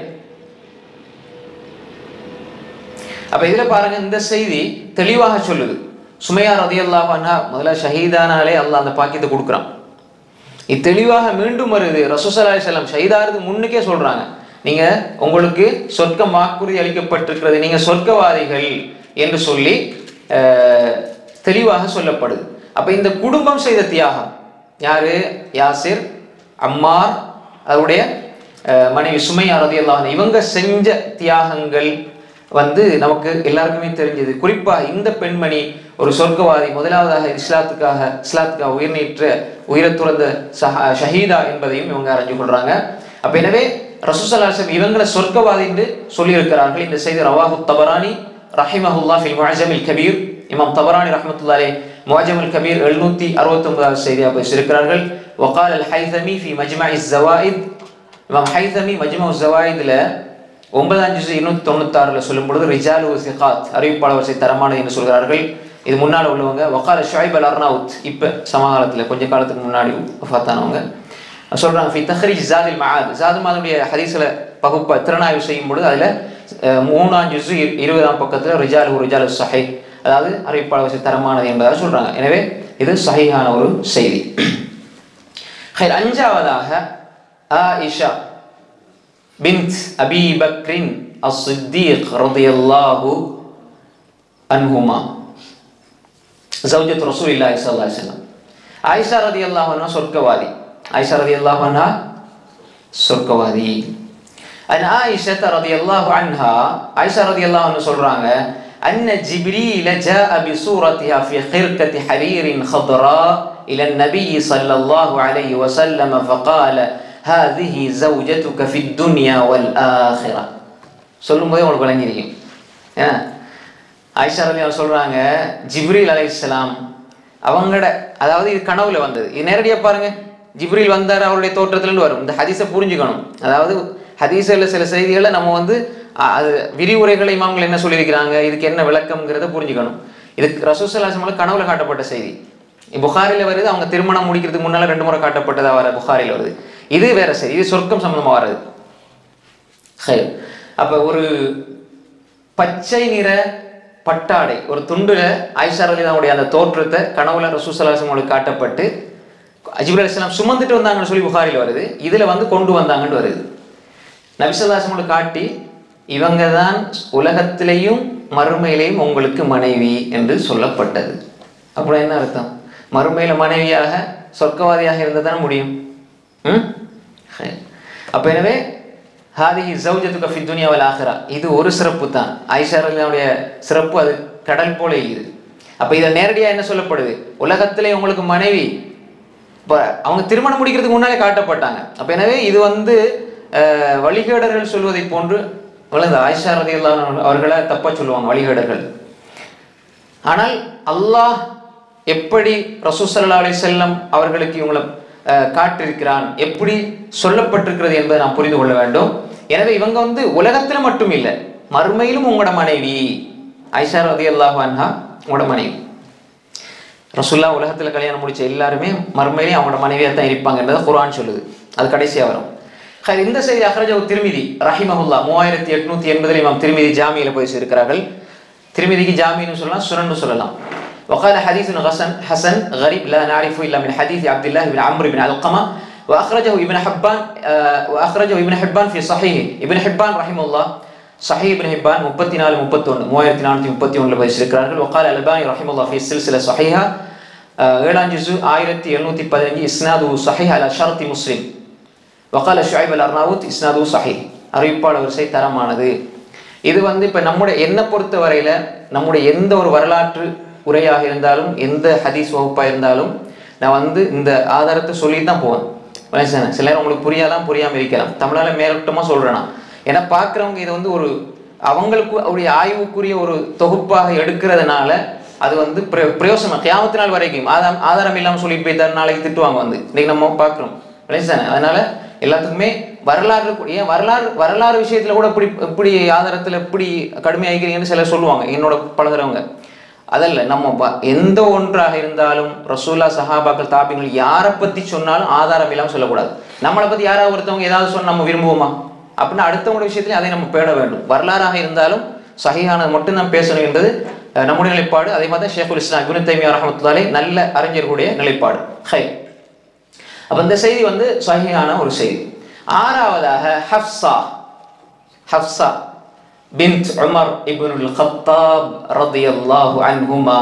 அப்ப இதுல பாருங்க இந்த செய்தி தெளிவாக சொல்லுது சுமையா ரதியல்லாஹு அன்ஹா முதல்ல ஷஹீதானாலே அல்லாஹ் அந்த பாக்கியத்தை கொடுக்குறான் இது தெளிவாக மீண்டும் வருது ரசூசல்லா செல்லம் ஷஹீதாருக்கு முன்னுக்கே சொல்றாங்க நீங்க உங்களுக்கு சொர்க்கம் வாக்குறுதி அளிக்கப்பட்டிருக்கிறது நீங்க சொர்க்கவாதிகள் என்று சொல்லி அஹ், தெளிவாக சொல்லப்படுது அப்ப இந்த குடும்பம் செய்த தியாகம் யாரு யாசிர் அம்மார் அவருடைய அஹ், மனைவி சுமையா ரதியல்லாஹு அன்ஹா இவங்க செஞ்ச தியாகங்கள் வந்து நமக்கு எல்லாருக்குமே தெரிஞ்சது குறிப்பாக இந்த பெண்மணி ஒரு சொர்க்கவாதி முதலாவதாக இஸ்லாத்துக்காக இஸ்லாத்துக்காக உயிர் நீற்ற உயிரை துறந்த சஹா ஷஹீதா என்பதையும் இவங்க அறிஞ்சு கொள்றாங்க அப்ப எனவே ரசூசல்லாசம் இவங்களை சொர்க்கவாதி என்று சொல்லியிருக்கிறார்கள் இந்த செய்தி ரவாஹு தபரானி ரஹிமஹுல்லா ஃபில் முஅஜமில் கபீர் இமாம் தபரானி ரஹ்மத்துல்லாலே முஅஜமுல் கபீர் எழுநூத்தி அறுபத்தி ஒன்பதாவது செய்தியாக பேசியிருக்கிறார்கள் வகால் அல் ஹைதமி ஃபி மஜ்மஇ ஜவாயித் இமாம் ஹைதமி மஜ்மு ஜவாயித்ல ஒன்பதாம் ஜுசு இருநூத்தி தொண்ணூத்தாறுல சொல்லும் பொழுது ரிஜாலு சிகாத் அறிவிப்பாளர் வரிசை தரமானது என்று சொல்கிறார்கள் இது முன்னால் உள்ளவங்க வக்கால ஷாயிப் அல் அர்னாவுத் இப்ப சமகாலத்துல கொஞ்ச காலத்துக்கு முன்னாடி வஃபாத்தானவங்க சொல்றாங்க ஃபி தஹ்ரீஜ் ஜாதில் மஆத் ஜாது மாதுடைய ஹதீஸ்ல பகுப்ப திறனாய்வு செய்யும் பொழுது அதுல அஹ் மூணாம் ஜுசு இருபதாம் பக்கத்தில் ரிஜால் ரிஜால் சஹை அதாவது அறிவிப்பாளர் வச்சு தரமானது என்பதாக சொல்றாங்க எனவே இது சஹீஹான ஒரு செய்தி ஹைர் அஞ்சாவதாக ஆயிஷா பின்த் அபி பக்ரின் அஸ்ஸித்தீக் ரலியல்லாஹு அன்ஹுமா ஜௌஜத் ரசூலில்லாஹி ஸல்லல்லாஹு அலைஹி வஸல்லம் ஆயிஷா ரலியல்லாஹு அன்ஹா சொர்க்கவாதி ஆயிஷா ரலியல்லாஹு அன்ஹா சொர்க்கவாதி அன் ஆயிஷா ரலியல்லாஹு அன்ஹா ஆயிஷா ரலியல்லாஹு அன்ஹா சொல்றாங்க أن جبريل جاء بصورتها في خرقة حرير خضراء إلى النبي صلى الله عليه وسلم فقال هذه زوجتك في الدنيا والآخرة சொல்லும் போதே உங்களுக்கு விளங்கியிருக்கும் ஏன்னா ஆயிஷா ரலி அவர் சொல்றாங்க ஜிப்ரீல் அலைஹிஸ்ஸலாம் அவங்களோட அதாவது இது கனவுல வந்தது இது நேரடியாக பாருங்க ஜிப்ரீல் வந்தார் அவருடைய தோற்றத்துலேருந்து வரும் இந்த ஹதீஸை புரிஞ்சுக்கணும் அதாவது ஹதீஸில் சில செய்திகளை நம்ம வந்து அ- அது விரிவுரைகளை இமாம்கள் என்ன சொல்லியிருக்கிறாங்க இதுக்கு என்ன விளக்கம்ங்கிறத புரிஞ்சுக்கணும் இது ரசூசல்லாசமல கனவுல காட்டப்பட்ட செய்தி புகாரில வருது அவங்க திருமணம் முடிக்கிறதுக்கு முன்னால ரெண்டு முறை காட்டப்பட்டதா வர புகாரில வருது இது வேற செய்தி இது சொர்க்கம் சம்பந்தமா வர்றது ஹைர். அப்ப ஒரு பச்சை நிற பட்டாடை ஒரு துண்டுல ஆயிஷா ரலிதாவுடைய அந்த தோற்றத்தை கனவுல ரசூசலாசமோடு காட்டப்பட்டு அஜிபுல் அலிஸ்லாம் சுமந்துட்டு வந்தாங்கன்னு சொல்லி புகாரில் வருது இதுல வந்து கொண்டு வந்தாங்கன்னு வருது நபிசல்லாசமோடு காட்டி இவங்க தான் உலகத்திலேயும் மறுமையிலேயும் உங்களுக்கு மனைவி என்று சொல்லப்பட்டது அப்புறம் என்ன அர்த்தம் மறுமையில மனைவியாக சொர்க்கவாதியாக இருந்தால் தானே முடியும் ம் ஹை. அப்ப எனவே ஹாதிஹி ஜௌஜத்துக ஃபி துனியா வல் ஆஹிரா இது ஒரு சிறப்பு தான் ஆயிஷா ரலியல்லாஹுடைய சிறப்பு அது கடல் போல இது அப்ப இதை நேரடியா என்ன சொல்லப்படுது உலகத்திலே உங்களுக்கு மனைவி இப்போ அவங்க திருமணம் முடிக்கிறதுக்கு முன்னாலே காட்டப்பட்டாங்க அப்ப எனவே இது வந்து அஹ், வழிகேடர்கள் சொல்வதை போன்று வளர்ந்த ஆயிஷா ரலியல்லாஹு அன்ஹா அவர்களை தப்பா சொல்லுவாங்க வழிகேடர்கள் ஆனால் அல்லாஹ் எப்படி ரசூசல்லா அலைஹி செல்லம் அவர்களுக்கு இவங்களை அஹ், காட்டியிருக்கிறான் எப்படி சொல்லப்பட்டிருக்கிறது என்பதை நாம் புரிந்து கொள்ள வேண்டும் எனவே இவங்க வந்து உலகத்துல மட்டும் இல்லை மறுமையிலும் உங்களோட மனைவி ஐஷா ரதி அல்லாஹ் அன்ஹா உங்களோட மனைவி ரசுல்லா உலகத்துல கல்யாணம் முடிச்ச எல்லாருமே மறுமையிலையும் அவங்களோட மனைவியாக தான் இருப்பாங்கன்றதை குர்ஆன் சொல்லுது அது கடைசியா வரும் ஹைர், இந்த செய்தி அஹ்ரஜவு திருமிதி ரஹிமஹுல்லா மூவாயிரத்தி எட்நூத்தி எண்பதில் இமாம் திருமிதி ஜாமியில போய் சேர்க்கிறார்கள் திருமிதிக்கு ஜாமின்னு சொல்லலாம் சுரன்னு சொல்லலாம் وقال حديث حسن حسن غريب لا نعرف الا من حديث عبد الله بن عمرو بن علقمه واخرجه ابن حبان آه، واخرجه ابن حبان في صحيحه ابن حبان رحمه الله صحيح ابن حبان 34 31 3431 போய் சேர்க்கிறார்கள் وقال الالباني رحمه الله في السلسله صحيحه آه، ஏழாம் ஜுசு ஆயிரத்தி எழுநூத்தி பதினஞ்சு இஸ்னாது சஹீஹ் அலா ஷர்த்தி முஸ்லிம் வக்கால ஷுஐப் அல் அர்னாவுத் இஸ்னாது சஹி அறிவிப்பாளர் வரிசை தரமானது இது வந்து இப்போ நம்முடைய என்னை பொறுத்த வரையில நம்முடைய எந்த ஒரு வரலாற்று உரையாக இருந்தாலும் எந்த ஹதீஸ் வகுப்பாக இருந்தாலும் நான் வந்து இந்த ஆதாரத்தை சொல்லி தான் போவேன் மனுஷன் சில நேரம் உங்களுக்கு புரியாதான் புரியாமல் இருக்கலாம் தமிழால மேலோட்டமாக சொல்கிறேன் நான் ஏன்னா பார்க்குறவங்க இது வந்து ஒரு அவங்களுக்கு அவருடைய ஆய்வுக்குரிய ஒரு தொகுப்பாக எடுக்கிறதுனால அது வந்து பிர- பிரயோசனம் கியாமத்து நாள் வரைக்கும் ஆதாரம் ஆதாரம் இல்லாமல் சொல்லிட்டு போயிட்டாரு நாளைக்கு திட்டுவாங்க வந்து இன்னைக்கு நம்ம பார்க்குறோம் தானே அதனால எல்லாத்துக்குமே வரலாறு கூட- ஏன் வரலாறு வரலாறு விஷயத்துல கூட இப்படி இப்படி ஆதாரத்துல இப்படி கடுமையாகிறீங்கன்னு சிலர் சொல்லுவாங்க என்னோட பழகுறவங்க அதல்ல நம்ம ப- எந்த ஒன்றாக இருந்தாலும் ரசூல்லா சஹாபாக்கள் தாபிங்கள் யாரை பத்தி சொன்னாலும் ஆதாரம் இல்லாமல் சொல்லக்கூடாது நம்மளை பத்தி யாராவது ஒருத்தவங்க ஏதாவது சொன்னா நம்ம விரும்புவோமா அப்படின்னா அடுத்தவங்களோட விஷயத்துலையும் அதை நம்ம பேட வேண்டும் வரலாறாக இருந்தாலும் சஹீஹானது மட்டும் நாம் பேசணும் என்பது அஹ், நம்முடைய நிலைப்பாடு அதே மாதிரி தான் ஷேகுல் இஸ்லாம் இப்னு தைமியா ரஹமத்துல்லாலே நல்ல அறிஞர்களுடைய நிலைப்பாடு ஹை அப்ப இந்த செய்தி வந்து சஹீஹான ஒரு செய்தி ஆறாவதாக ஹப்சா ஹப்சா பின்த் உமர் இப்னுல் கத்தாப் ரதியல்லாஹு அன்ஹுமா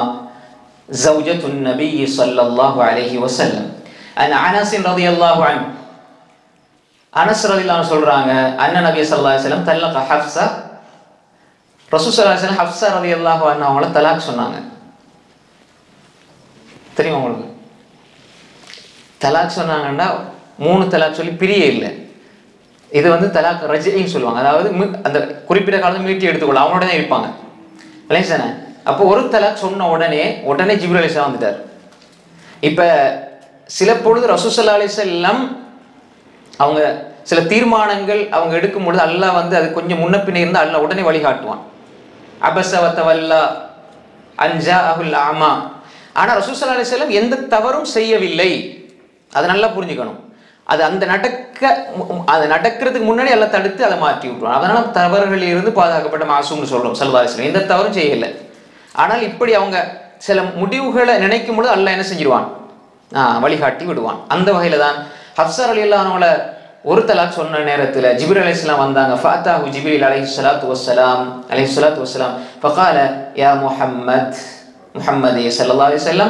زوجة النبي صلى الله عليه وسلم عن أنس رضي الله عنه அனஸ் ரலியல்லாஹு சொல்றாங்க அண்ணன் நபி ஸல்லல்லாஹு அலைஹி வஸல்லம் தல்லக ஹப்ஸா ரசூல் ஸல்லல்லாஹு அலைஹி வஸல்லம் ஹப்ஸா ரலியல்லாஹு அன்ஹா அவங்கள தலாக் சொன்னாங்க தெரியுமா உங்களுக்கு தலாக் சொன்னாங்கன்னா மூணு தலாக் சொல்லி பிரிய இல்லை இது வந்து தலாக் ரஜின்னு சொல்லுவாங்க அதாவது மீ- அந்த குறிப்பிட்ட காலத்தில் மீட்டி எடுத்துக்கொள்ள அவனோட தான் இருப்பாங்க இல்லைங்க அப்போ ஒரு தலாக் சொன்ன உடனே உடனே ஜிப்ரல் அலிஸ்லாம் வந்துட்டார் இப்போ சில பொழுது ரசூசல்லா அலிசல்லாம் அவங்க சில தீர்மானங்கள் அவங்க எடுக்கும் பொழுது அல்லாஹ் வந்து அது கொஞ்சம் முன்ன பின்ன இருந்தால் அல்லாஹ் உடனே வழிகாட்டுவான் அபசவத்தவல்லா அஞ்சா அகுல் ஆமா ஆனா ரசூசல்லா அலிசல்லாம் எந்த தவறும் செய்யவில்லை அதை நல்லா புரிஞ்சுக்கணும் அது அந்த நடக்க மு- அது நடக்கிறதுக்கு முன்னாடி எல்லாம் தடுத்து அதை மாற்றி விட்டுருவான் அதனால தவறுகளில் இருந்து பாதுகாக்கப்பட்ட மாசூம்னு சொல்றோம் சல்வாரிசலம் எந்த தவறும் செய்யல ஆனால் இப்படி அவங்க சில முடிவுகளை நினைக்கும் பொழுது அல்லாஹ் என்ன செஞ்சிருவான் ஆ, வழிகாட்டி விடுவான் அந்த வகையில தான் ஹப்சார் அலி அல்லாஹ்வுல ஒரு தலாக் சொன்ன நேரத்துல ஜிபிர் அலைஹிஸ்ஸலாம் வந்தாங்க ஃபாத்தாஹு ஜிப்ரீல் அலைஹி ஸலாத்து வஸ்ஸலாம் அலைஹி ஸலாத்து வஸ்ஸலாம் ஃபகால யா முஹம்மத் முஹம்மதே ஸல்லல்லாஹு அலைஹி வஸல்லம்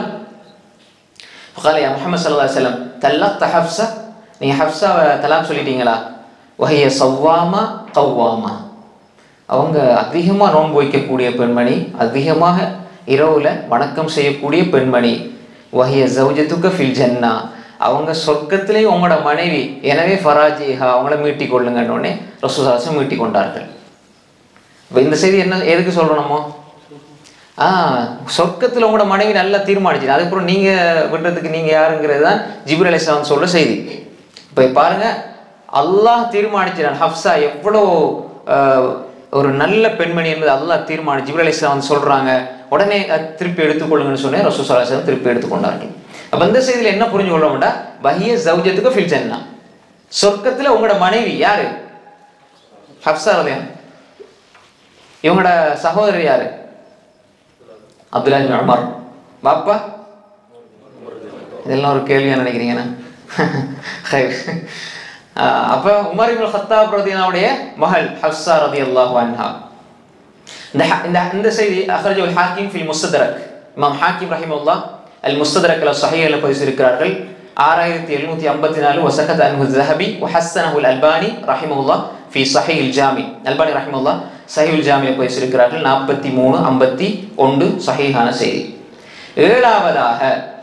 فقال يا محمد صلى الله عليه وسلم طلقت حفصة நீங்க ஹப்ஸாவை தலாக் சொல்லிட்டீங்களா வஹிய சவ்வாமா கவ்வாமா அவங்க அதிகமாக நோன்பு வைக்கக்கூடிய பெண்மணி அதிகமாக இரவுல வணக்கம் செய்யக்கூடிய பெண்மணி வஹிய ஜவுஜத்துக்க ஃபில் ஜன்னா அவங்க சொர்க்கத்திலேயும் உங்களோட மனைவி எனவே ஃபராஜிஹா அவங்கள மீட்டிக் கொள்ளுங்கன்னொடனே ரசூசாசம் மீட்டிக் கொண்டார்கள் இப்போ இந்த செய்தி என்ன எதுக்கு சொல்றோம் நம்ம ஆ சொர்க்கத்தில் உங்களோட மனைவி நல்லா தீர்மானிச்சு அதுக்கப்புறம் நீங்க விடுறதுக்கு நீங்க யாருங்கிறது தான் ஜிபுர் அலிஸ்லாம் சொல்ற செய்தி இப்போ பாருங்க அல்லாஹ் தீர்மானிச்சான் ஹப்சா எவ்வளோ ஆஹ், ஒரு நல்ல பெண்மணி என்பது அல்லாஹ் தீர்மானி ஜிபுர் அலிஸ்லாம் வந்து சொல்றாங்க உடனே அஹ், திருப்பி எடுத்துக்கொள்ளுங்கன்னு சொன்னேன் ரசூசலாசம் திருப்பி எடுத்துக்கொண்டார்கள் அப்ப இந்த செய்தியில என்ன புரிஞ்சு கொள்ளோம்டா பஹிய ஜவுஜத்துக்கு ஃபில் ஜன்னா சொர்க்கத்துல உங்களோட மனைவி யாரு ஹப்சா ரலியா இவங்களோட சகோதரர் யாரு அப்துல்லா இப்னு உமர் பாப்பா இதெல்லாம் ஒரு கேள்வியா நினைக்கிறீங்கண்ணா ஹைர். ஆஹ் அப்ப உமர் இப்னு ஹத்தாப் ரதியல்லாவுடைய மகள் ஹப்சா ரதியல்லாஹு அன்ஹா இந்த ஹ- இந்த இந்த செய்தி அஹ்ரஜு அல் ஹாக்கிம் ஃபில் முஸ்தரக் இமாம் ஹாக்கிம் ரஹிமஹுல்லாஹ் அல் முஸ்தரக் அல் சஹீஹ்ல பதிவிட்டிருக்கிறார்கள் ஆறாயிரத்தி எழுநூத்தி ஐம்பத்தி நாலு வசகத் அன்ஹு ذهبي وحسنه الألباني رحمه الله في صحيح الجامع அல்பானி ரஹிமஹுல்லாஹ் சஹீஹுல் ஜாமியை பதிவிட்டிருக்கிறார்கள் நாற்பத்தி மூணு ஐம்பத்தி ஒன்று சஹீஹான செய்தி ஏழாவதாக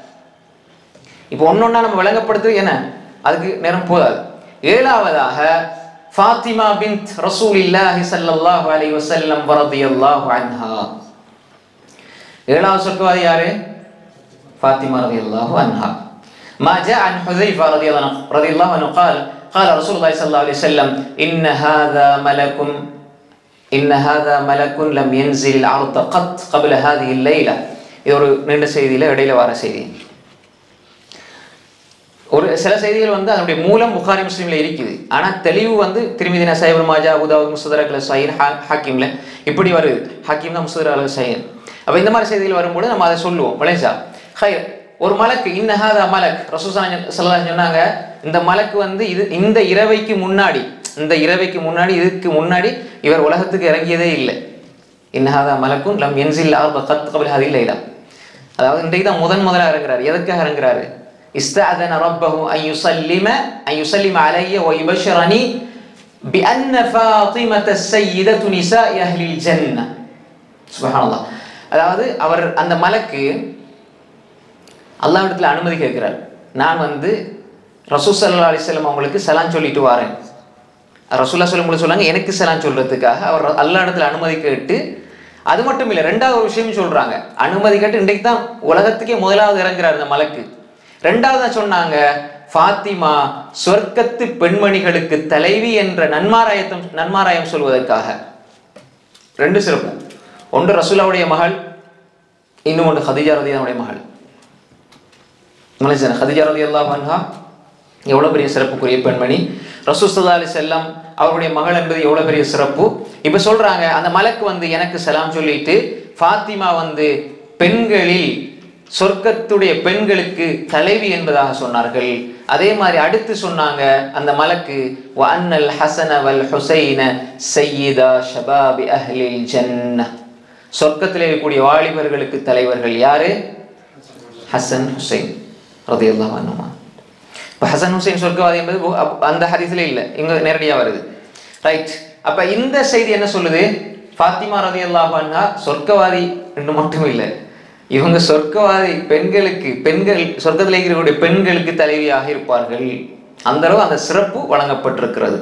இப்போ ஒன்னொன்னா நம்ம விளங்கப்படுத்துறது என்ன அதுக்கு நேரம் போதாது ஏழாவதாக ஃபாத்திமா பின்த் ரசூலில்லாஹி ஸல்லல்லாஹு அலைஹி வஸல்லம் ரலியல்லாஹு அன்ஹா ஏழாவது சொர்க்கவாதி யாரு ஃபாத்திமா ரலியல்லாஹு அன்ஹா ما جاء عن حذيفة رضي الله عنه رضي الله عنه قال قال رسول الله صلى الله عليه وسلم إن هذا ملك إن هذا ملك لم ينزل الأرض قط قبل هذه الليلة இது ஒரு நீண்ட செய்தியில இடையில வர செய்தி ஒரு சில செய்திகள் வந்து அதனுடைய மூலம் புகாரி முஸ்லீம்ல இருக்குது ஆனா தெளிவு வந்து திருமதி நசாயிபுல் மாஜா அபுதாவுத் முசதரக்ல சைன் ஹாக்கிம்ல இப்படி வருது ஹாக்கிம் தான் முசதர் அல் சைன் அப்ப இந்த மாதிரி செய்திகள் வரும்போது நம்ம அதை சொல்லுவோம் விளைஞ்சா ஹை ஒரு மலக்கு இன்னஹாதா மலக் ரசூசா சல்லல்லாஹு சொன்னாங்க இந்த மலக்கு வந்து இது இந்த இரவைக்கு முன்னாடி இந்த இரவைக்கு முன்னாடி இதுக்கு முன்னாடி இவர் உலகத்துக்கு இறங்கியதே இல்லை இன்னஹாதா மலக்கும் லம் என்சில் ஆர்ப கத் கபில் ஹதில் இல்லா அதாவது இன்றைக்கு தான் முதன் முதலாக இறங்குறாரு எதற்காக இறங்குறாரு استأذن ربه أن يسلم أن يسلم علي ويبشرني بأن فاطمة السيدة نساء أهل الجنة سبحان الله அதாவது அவர் அந்த மலக்கு அல்லாஹ்விடத்தில் அனுமதி கேட்கிறார் நான் வந்து ரசூல் சல்லா அலிஸ்லாம் அவங்களுக்கு சலான் சொல்லிட்டு வரேன் ரசூல்லா சொல்லும் சொல்லாங்க எனக்கு சலான் சொல்றதுக்காக அவர் அல்லா இடத்துல அனுமதி கேட்டு அது மட்டும் இல்லை ரெண்டாவது ஒரு விஷயம் சொல்றாங்க அனுமதி கேட்டு இன்றைக்கு தான் உலகத்துக்கே முதலாவது இறங்குறார் இந்த மலக்கு ரெண்டாவது சொன்னாங்க ஃபாத்திமா சொர்க்கத்து பெண்மணிகளுக்கு தலைவி என்ற நன்மாராயத்தம் நன்மாராயம் சொல்வதற்காக ரெண்டு சிறப்பு ஒன்று ரசூலாவுடைய மகள் இன்னும் ஒன்று ஹதிஜா ரதியாவுடைய மகள் மலேசியன் ஹதிஜா ரதி அல்லா பன்ஹா எவ்வளோ பெரிய சிறப்புக்குரிய பெண்மணி ரசூசல்லா அலி செல்லம் அவருடைய மகள் என்பது எவ்வளோ பெரிய சிறப்பு இப்போ சொல்றாங்க அந்த மலக்கு வந்து எனக்கு சலாம் சொல்லிட்டு ஃபாத்திமா வந்து பெண்களில் சொர்க்கத்துடைய பெண்களுக்கு தலைவி என்பதாக சொன்னார்கள் அதே மாதிரி அடுத்து சொன்னாங்க அந்த மலக்கு வஅன்னல் ஹசன வல் ஹுசைன சையிதா ஷபாபி அஹ்லில் ஜன்ன சொர்க்கத்தில் இருக்கக்கூடிய வாலிபர்களுக்கு தலைவர்கள் யாரு ஹசன் ஹுசைன் ரதியல்லாஹு அன்ஹுமா இப்போ ஹசன் ஹுசைன் சொர்க்கவாதி என்பது பு- அப்- அந்த ஹதீஸ்ல இல்லை இங்க நேரடியாக வருது ரைட் அப்ப இந்த செய்தி என்ன சொல்லுது ஃபாத்திமா ரதியல்லாஹு அன்ஹா சொர்க்கவாதி என்று மட்டும் இல்லை இவங்க சொர்க்கவாதி பெண்களுக்கு பெண்கள் சொர்க்கத்தில் இருக்கக்கூடிய பெண்களுக்கு தலைவியாக இருப்பார்கள் அந்த அளவு அந்த சிறப்பு வழங்கப்பட்டிருக்கிறது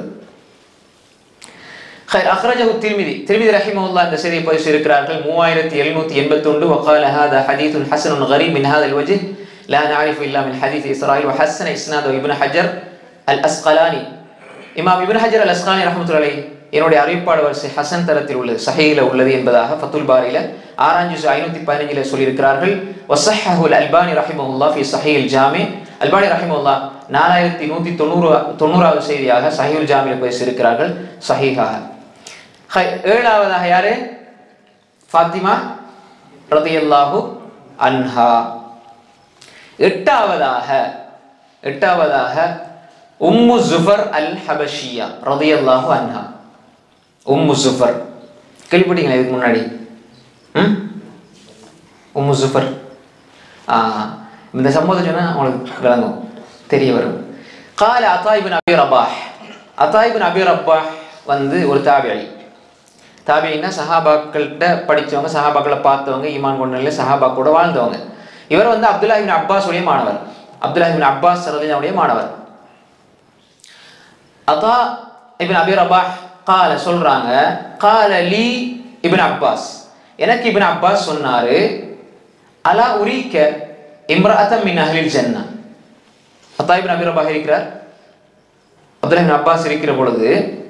خير أخرجه الترمذي الترمذي رحمه الله عند سيدي بويس இருக்கிறார்கள் மூவாயிரத்தி எழுநூத்தி எண்பத்தொண்டு وقال هذا حديث حسن غريب من هذا الوجه لا نعرف إلا من حديث إسرائيل وحسن إسناده ابن حجر الأسقلاني இமாம் இப்னு ஹஜர் அல் அஸ்கானி ரஹமத்துல்லாஹி என்னுடைய அறிவிப்பாடு வரிசை ஹசன் தரத்தில் உள்ளது சஹீல உள்ளது என்பதாக ஃபத்துல் பாரியில ஆறாம் ஜுஸ் ஐநூத்தி பதினஞ்சுல சொல்லியிருக்கிறார்கள் வசஹஹுல் அல்பானி ரஹிமஹுல்லா ஃபி சஹீல் ஜாமி அல்பானி ரஹிமுல்லா நாலாயிரத்தி நூத்தி தொண்ணூறு தொண்ணூறாவது செய்தியாக சஹீல் ஜாமியில் பேசியிருக்கிறார்கள் சஹீஹாக ஹை, ஏழாவதாக யாரு ஃபாத்திமா ரதியல்லாஹு அன்ஹா எட்டாவதாக எட்டாவதாக உம்மு ஜுஃபர் அல் ஹபஷியா ரதியல்லாஹு அன்ஹா உம்மு ஜுஃபர் கேள்விப்பட்டீங்களா இதுக்கு முன்னாடி ம் உம்மு ஜுஃபர் ஆ இந்த சம்பவத்தை சொன்னா உங்களுக்கு விளங்கும் தெரிய வரும் கால அத்தாயிபின் அபி ரபாஹ் அத்தாயிபின் அபி ரபாஹ் வந்து ஒரு தாபியி தாபியின்னா சஹாபாக்கள்கிட்ட படிச்சவங்க சஹாபாக்களை பார்த்தவங்க ஈமான் கொண்டல சஹாபா கூட வாழ்ந்தவங்க இவர் வந்து அப்துல்லா இபின் அப்பாஸ் உடைய மாணவர் அப்துல்லா இபின் அப்பாஸ் ரலியல்லாஹுடைய மாணவர் அதா இபின் அபி ரபாஹ் கால சொல்றாங்க கால லீ இபின் அப்பாஸ் எனக்கு இபின் அப்பாஸ் சொன்னாரு அலா உரிக்க இம்ரஅத்தம் மின் அஹ்லில் ஜன்னா அத்தா இபின் அபி ரபாஹ் இருக்கிறார் அப்துல்லா இபின் அப்பாஸ் இருக்கிற பொழுது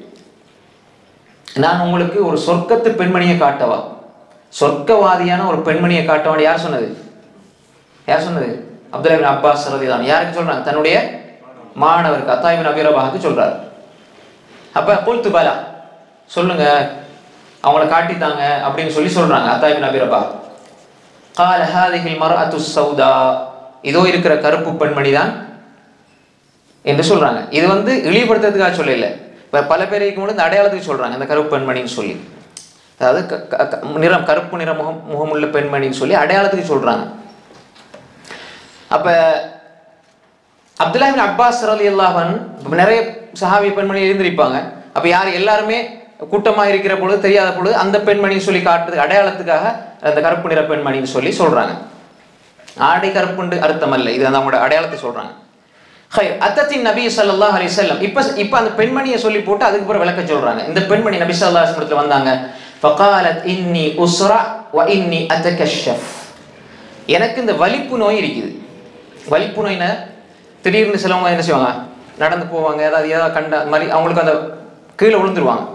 நான் உங்களுக்கு ஒரு சொர்க்கத்து பெண்மணியை காட்டவா சொர்க்கவாதியான ஒரு பெண்மணியை காட்டவான்னு யார் சொன்னது யார் சொன்னது அப்துல்லா இபின் அப்பாஸ் ரலியல்லாஹு யாருக்கு சொல்றாங்க தன்னுடைய மாணவருக்கு அத்தாயிபின் அபிரபாவுக்கு சொல்றாரு அப்ப குல்து பலா சொல்லுங்க அவங்கள காட்டித்தாங்க அப்படின்னு சொல்லி சொல்றாங்க அத்தாயிபின் அபிரபா கால ஹாதிஹில் மர்அத்து சௌதா இதோ இருக்கிற கருப்பு பெண்மணி தான் என்று சொல்றாங்க இது வந்து இழிவுபடுத்துறதுக்காக சொல்லல இப்ப பல பேர் இருக்கும்போது இந்த அடையாளத்துக்கு சொல்றாங்க இந்த கருப்பு பெண்மணின்னு சொல்லி அதாவது க- க- க- நிறம் கருப்பு நிற முகம் முகமுள்ள பெண்மணின்னு சொல்லி அடையாளத்துக்கு சொல்றாங்க அப்ப அப்துல்லாஹின் அப்பாஸ் ரலி அல்லாஹன் நிறைய சஹாபி பெண்மணி இருந்திருப்பாங்க அப்ப யார் எல்லாருமே கூட்டமா இருக்கிற பொழுது தெரியாத பொழுது அந்த பெண்மணின்னு சொல்லி காட்டுறது அடையாளத்துக்காக அந்த கருப்பு நிற பெண்மணின்னு சொல்லி சொல்றாங்க ஆடை கருப்புண்டு அர்த்தம் அல்ல இது அவங்களோட அடையாளத்தை சொல்றாங்க ஹை அத்தத்தின் நபி ஸல்லல்லாஹு அலைஹி வஸல்லம் இப்ப இப்ப அந்த பெண்மணியை சொல்லி போட்டு அதுக்கு அப்புறம் விளக்க சொல்றாங்க இந்த பெண்மணி நபி ஸல்லல்லாஹு அலைஹி வஸல்லம் வந்தாங்க ஃபகாலத் இன்னி உஸ்ரா வ இன்னி அத்தகஷஃப் எனக்கு இந்த வலிப்பு நோய் இருக்குது வலிப்பு நோயின திடீர்னு சிலவங்க என்ன செய்வாங்க நடந்து போவாங்க ஏதாவது ஏதாவது கண்ட அந்த மாதிரி அவங்களுக்கு அந்த கீழே விழுந்துருவாங்க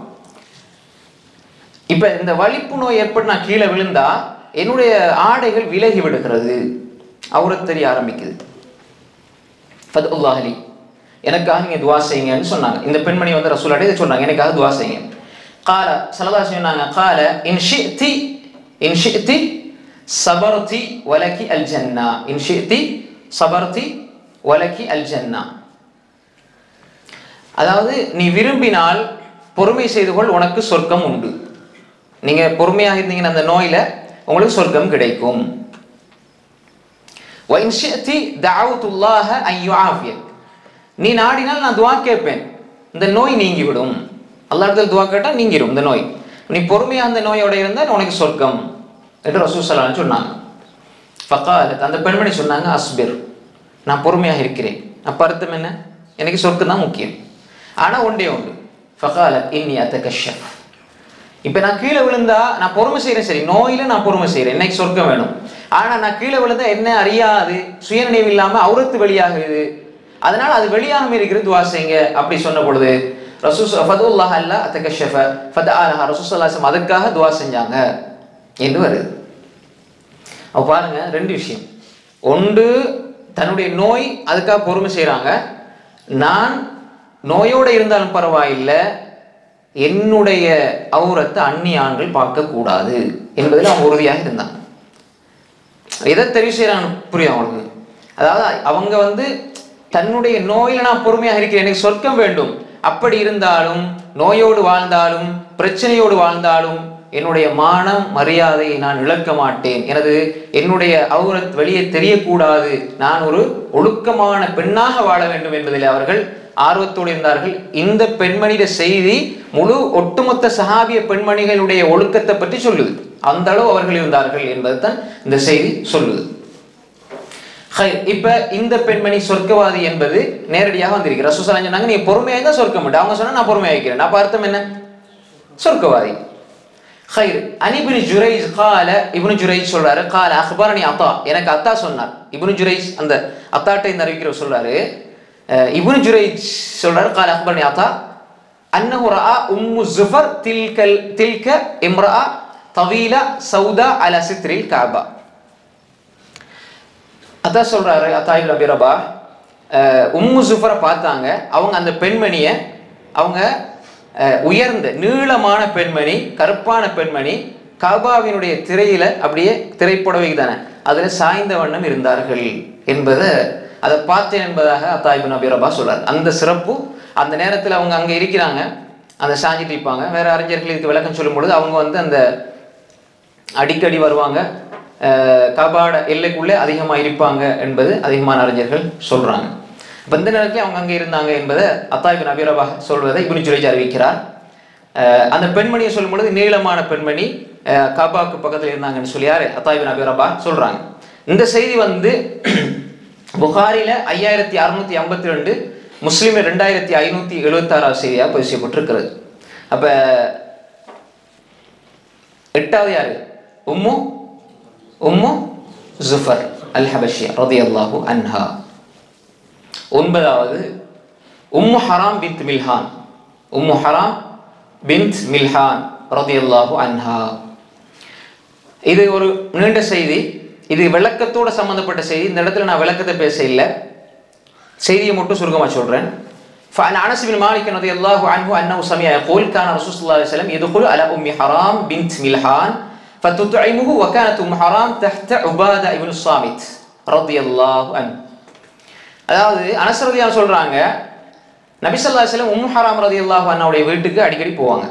இப்ப இந்த வலிப்பு நோய் ஏற்பட்டு நான் கீழே விழுந்தா என்னுடைய ஆடைகள் விலகி விடுகிறது அவருக்கு தெரிய ஆரம்பிக்குது ஃபதுல்லாஹ் அலி எனக்காக நீங்க துவா செய்யுங்கன்னு சொன்னாங்க இந்த பெண்மணி வந்து ரசூலாட்டே இதை சொன்னாங்க எனக்காக துவா செய்யுங்க கால சலதா சொன்னாங்க கால இன் ஷித்தி இன் ஷித்தி சபர்தி வலகி அல் ஜன்னா இன் ஷித்தி சபர்தி வலகி அல் ஜன்னா அதாவது நீ விரும்பினால் பொறுமை செய்து கொள் உனக்கு சொர்க்கம் உண்டு நீங்க பொறுமையாக இருந்தீங்கன்னா அந்த நோயில உங்களுக்கு சொர்க்கம் கிடைக்கும் وَإِنْ شِئْتِ دَعَوْتُ اللَّهَ أَنْ يُعَافِيَكَ நீ நாடினால் நான் துவா கேட்பேன் இந்த நோய் நீங்கிவிடும் அல்லாஹ்விடத்தில் துவா கேட்டா நீங்கிடும் இந்த நோய் நீ பொறுமையா அந்த நோயோட இருந்தால் உனக்கு சொர்க்கம் என்று ரசூல் ஸல்லல்லாஹு அலைஹி சொன்னாங்க ஃபகாலத் அந்த பெண்மணி சொன்னாங்க அஸ்பிர் நான் பொறுமையாக இருக்கிறேன் அப்ப அர்த்தம் என்ன எனக்கு சொர்க்கம் தான் முக்கியம் ஆனா ஒன்றே உண்டு ஃபகாலத் இன்னி அத்தகஷஃப் இப்போ நான் கீழே விழுந்தா நான் பொறுமை செய்கிறேன் சரி நோயில நான் பொறுமை செய்கிறேன் இன்னைக்கு சொர்க்கம் வேணும் ஆனா நான் கீழே விழுந்தா என்ன அறியாது சுயநினைவு இல்லாம அவுரத்து வெளியாகுது அதனால அது வெளியாகாம இருக்கிறது துவா செய்யுங்க அப்படி சொன்ன பொழுது ரசூஸ் ஃபதுல்லாஹ் அல்லா அத்தகஷஃப ஃபத ஆலஹா ரசூசல்லாசம் அதுக்காக துவா செஞ்சாங்க என்று வருது அப்ப பாருங்க ரெண்டு விஷயம் ஒன்று தன்னுடைய நோய் அதுக்காக பொறுமை செய்றாங்க நான் நோயோட இருந்தாலும் பரவாயில்லை என்னுடைய அவுரத்தை அந்நிய ஆண்கள் பார்க்க கூடாது என்பதில் அவங்க உறுதியாக இருந்தாங்க எதை தெரிவு செய்யறாங்க புரியும் அவங்களுக்கு அதாவது அவங்க வந்து தன்னுடைய நோயில நான் பொறுமையாக இருக்கிறேன் எனக்கு சொர்க்கம் வேண்டும் அப்படி இருந்தாலும் நோயோடு வாழ்ந்தாலும் பிரச்சனையோடு வாழ்ந்தாலும் என்னுடைய மானம் மரியாதையை நான் இழக்க மாட்டேன் எனது என்னுடைய அவுரத் வெளியே தெரியக்கூடாது நான் ஒரு ஒழுக்கமான பெண்ணாக வாழ வேண்டும் என்பதில் அவர்கள் ஆர்வத்தோடு இருந்தார்கள் இந்த பெண்மணியிட செய்தி முழு ஒட்டுமொத்த சஹாபிய பெண்மணிகளுடைய ஒழுக்கத்தை பற்றி சொல்லுது அந்த அளவு அவர்கள் இருந்தார்கள் என்பதுதான் இந்த செய்தி சொல்லுது ஹை, இப்ப இந்த பெண்மணி சொர்க்கவாதி என்பது நேரடியாக வந்திருக்கு ரசூசலா சொன்னாங்க நீ பொறுமையா இருந்தா சொர்க்கம் உண்டு. அவங்க சொன்னா நான் பொறுமையா இருக்கிறேன் அப்ப அர்த்தம் என்ன சொர்க்கவாதி خير عن ابن جريج قال ابن جريج சொல்றாரு قال اخبرني عطاء எனக்கு அத்தா சொன்னார் இப்னு ஜுரைஜ் அந்த அத்தாட்டை இந்த அறிவிக்கிற சொல்றாரு அஹ், இப்னு ஜுரைஜ் சொல்றாரு قال اخبرني عطاء انه راى ام الزفر تلك ال- تلك امراه طويله سوداء على ستر الكعبه அத்தா சொல்றாரு அத்தா இப்னு அபி ரபா அஹ், உம்மு சுஃபரை பார்த்தாங்க அவங்க அந்த பெண்மணியை அவங்க அஹ், உயர்ந்த நீளமான பெண்மணி கருப்பான பெண்மணி காபாவினுடைய திரையில அப்படியே திரைப்புடவை தானே அதுல சாய்ந்த வண்ணம் இருந்தார்கள் என்பதை அதை பார்த்தேன் என்பதாக அத்தாயிபின் அபிரபா சொல்றார் அந்த சிறப்பு அந்த நேரத்தில் அவங்க அங்க இருக்கிறாங்க அந்த சாஞ்சிட்டு இருப்பாங்க வேற அறிஞர்கள் இதுக்கு விளக்கம் சொல்லும் பொழுது அவங்க வந்து அந்த அடிக்கடி வருவாங்க அஹ், காபாட எல்லைக்குள்ளே அதிகமாக இருப்பாங்க என்பது அதிகமான அறிஞர்கள் சொல்றாங்க அப்ப இந்த நேரத்தில் அவங்க அங்கே இருந்தாங்க என்பதை அத்தாய்பின் அபிரபா சொல்வதை இப்னு ஜுரைஜ் அறிவிக்கிறார் அஹ், அந்த பெண்மணியை சொல்லும் பொழுது நீளமான பெண்மணி அஹ், காபாவுக்கு பக்கத்தில் இருந்தாங்கன்னு சொல்லி யாரு அத்தாய்பின் அபிரபா சொல்றாங்க இந்த செய்தி வந்து புகாரில ஐயாயிரத்தி அறுநூத்தி ஐம்பத்தி ரெண்டு முஸ்லீம்ல ரெண்டாயிரத்தி ஐநூத்தி எழுபத்தாறாவது செய்தியாக பதிவு செய்யப்பட்டிருக்கிறது அப்ப எட்டாவது யாரு உம்மு உம்மு ஜுஃபர் அல் ஹபஷியா ரதியல்லாஹு அன்ஹா ஒன்பதாவது உம்மு ஹராம் பின்த் மில்ஹான் உம்மு ஹராம் பின்த் மில்ஹான் ரதியல்லாஹு அன்ஹா இது ஒரு நீண்ட செய்தி இது விளக்கத்தோட சம்பந்தப்பட்ட செய்தி இந்த இடத்துல நான் விளக்கத்தை பேச இல்லை செய்தியை மட்டும் சுருக்கமாக சொல்றேன் فعن انس بن مالك رضي الله عنه انه سمع يقول كان رسول الله صلى الله عليه وسلم يدخل على ام حرام بنت ملحان فتطعمه وكانت ام حرام تحت عباده بن الصامت رضي الله عنه அதாவது அனஸ் ரதியான் சொல்றாங்க நபி ஸல்லல்லாஹு அலைஹி வஸல்லம் உம்மு ஹராம் ரதியல்லாஹு அன்ஹாவுடைய வீட்டுக்கு அடிக்கடி போவாங்க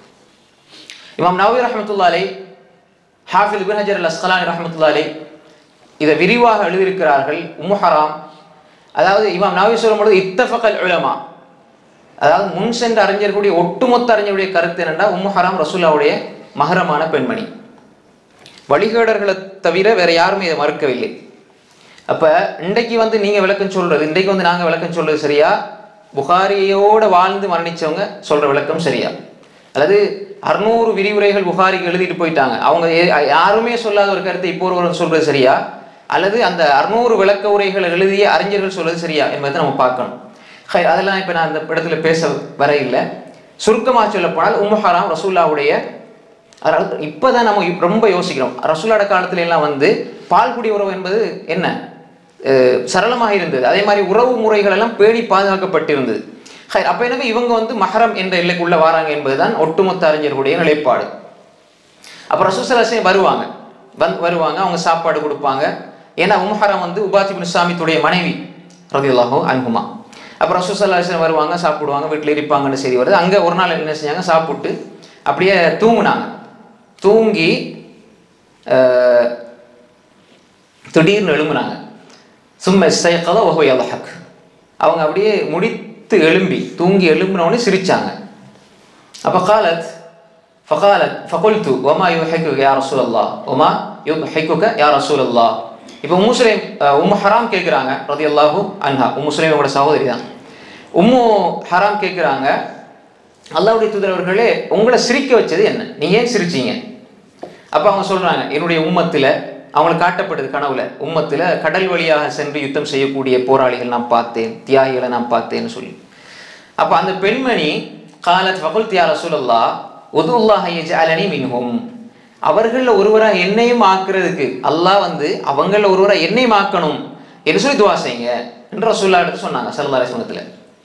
இமாம் நவவி ரஹ்மத்துல்லாஹி அலைஹி ஹாஃபில் இப்னு ஹஜர் அல் அஸ்கலானி ரஹ்மத்துல்லாஹி அலைஹி இதை விரிவாக எழுதியிருக்கிறார்கள் உம்மு ஹராம் அதாவது இமாம் நவவி சொல்லும்பொழுது இத்தஃபகல் உலமா அதாவது முன் சென்ற அறிஞர்களுடைய ஒட்டுமொத்த அறிஞருடைய கருத்து என்னன்னா உம்மு ஹராம் ரசூலாவுடைய மகரமான பெண்மணி வழிகேடர்களை தவிர வேற யாருமே இதை மறுக்கவில்லை அப்ப இன்றைக்கு வந்து நீங்க விளக்கம் சொல்றது இன்றைக்கு வந்து நாங்க விளக்கம் சொல்றது சரியா புகாரியோட வாழ்ந்து மரணிச்சவங்க சொல்ற விளக்கம் சரியா அல்லது அறுநூறு விரிவுரைகள் புகாரிக்கு எழுதிட்டு போயிட்டாங்க அவங்க ஏ- யாருமே சொல்லாத ஒரு கருத்தை இப்போ ஒருவர் சொல்றது சரியா அல்லது அந்த அறுநூறு விளக்க உரைகள் எழுதிய அறிஞர்கள் சொல்றது சரியா என்பதை நம்ம பார்க்கணும் ஹை, அதெல்லாம் இப்போ நான் அந்த இடத்துல பேச வர இல்லை சுருக்கமாக சொல்ல போனால் உம்மஹராம் ரசூல்லாவுடைய அதனால இப்போதான் நம்ம இப்~ ரொம்ப யோசிக்கிறோம் ரசூலாட காலத்துல எல்லாம் வந்து பால்குடி உறவு என்பது என்ன அஹ் சரளமாக இருந்தது அதே மாதிரி உறவு முறைகள் எல்லாம் பேணி பாதுகாக்கப்பட்டிருந்தது ஹை, அப்ப எனவே இவங்க வந்து மஹரம் என்ற எல்லைக்குள்ள வராங்க என்பதுதான் ஒட்டுமொத்த அறிஞர்களுடைய நிலைப்பாடு அப்போ ரசூசலாசே வருவாங்க வந் வருவாங்க அவங்க சாப்பாடு கொடுப்பாங்க ஏன்னா உம்ஹரம் வந்து உபாதிபின் சாமித்துடைய மனைவி ரதியுல்லாஹோ அன்ஹுமா அப்போ ரசூசல்லாசன் வருவாங்க சாப்பிடுவாங்க வீட்டில் இருப்பாங்கன்னு செய்தி வருது அங்கே ஒரு நாள் என்ன செஞ்சாங்க சாப்பிட்டு அப்படியே தூங்குனாங்க தூங்கி அஹ், திடீர்னு எழும்புனாங்க சும்மா இஸ்தைக்கத ஒஹோ யலஹக் அவங்க அப்படியே முடித்து எழும்பி தூங்கி எழும்பினோடனே சிரிச்சாங்க அப்போ காலத் ஃபகாலத் ஃபகுல்து ஒமா யுஹிக்குக யா ரசூல் அல்லா ஒமா யுஹிக்குக யா ரசூல் அல்லா இப்போ உம்மு சுலைம் அஹ், உம்மு ஹராம் கேட்குறாங்க ரதி அல்லாஹு அன்ஹா உம்மு சுலைமோட சகோதரி தான் உம்மு ஹராம் கேட்குறாங்க அல்லாஹ்வுடைய தூதரவர்களே உங்களை சிரிக்க வச்சது என்ன நீங்க ஏன் சிரிச்சீங்க அப்ப அவங்க சொல்றாங்க என்னுடைய உம்மத்துல அவங்களுக்கு காட்டப்பட்டது கனவுல உம்மத்துல கடல் வழியாக சென்று யுத்தம் செய்யக்கூடிய போராளிகள் நான் பார்த்தேன் தியாகிகளை நான் பார்த்தேன்னு சொல்லி அப்ப அந்த பெண்மணி காலத் ஃபகுல் தியா ரசூலல்லா உதுல்லாஹ் யஜ்அலனி மின்ஹும் அவர்கள ஒருவரா என்னையும் ஆக்குறதுக்கு அல்லாஹ் வந்து அவங்கள ஒருவரா என்னையும் ஆக்கணும் என்று சொல்லி துவா செய்யுங்க என்று ரசூல்லா எடுத்து சொன்னாங்க சல்லல்லாஹு அலைஹி வஸல்லத்துல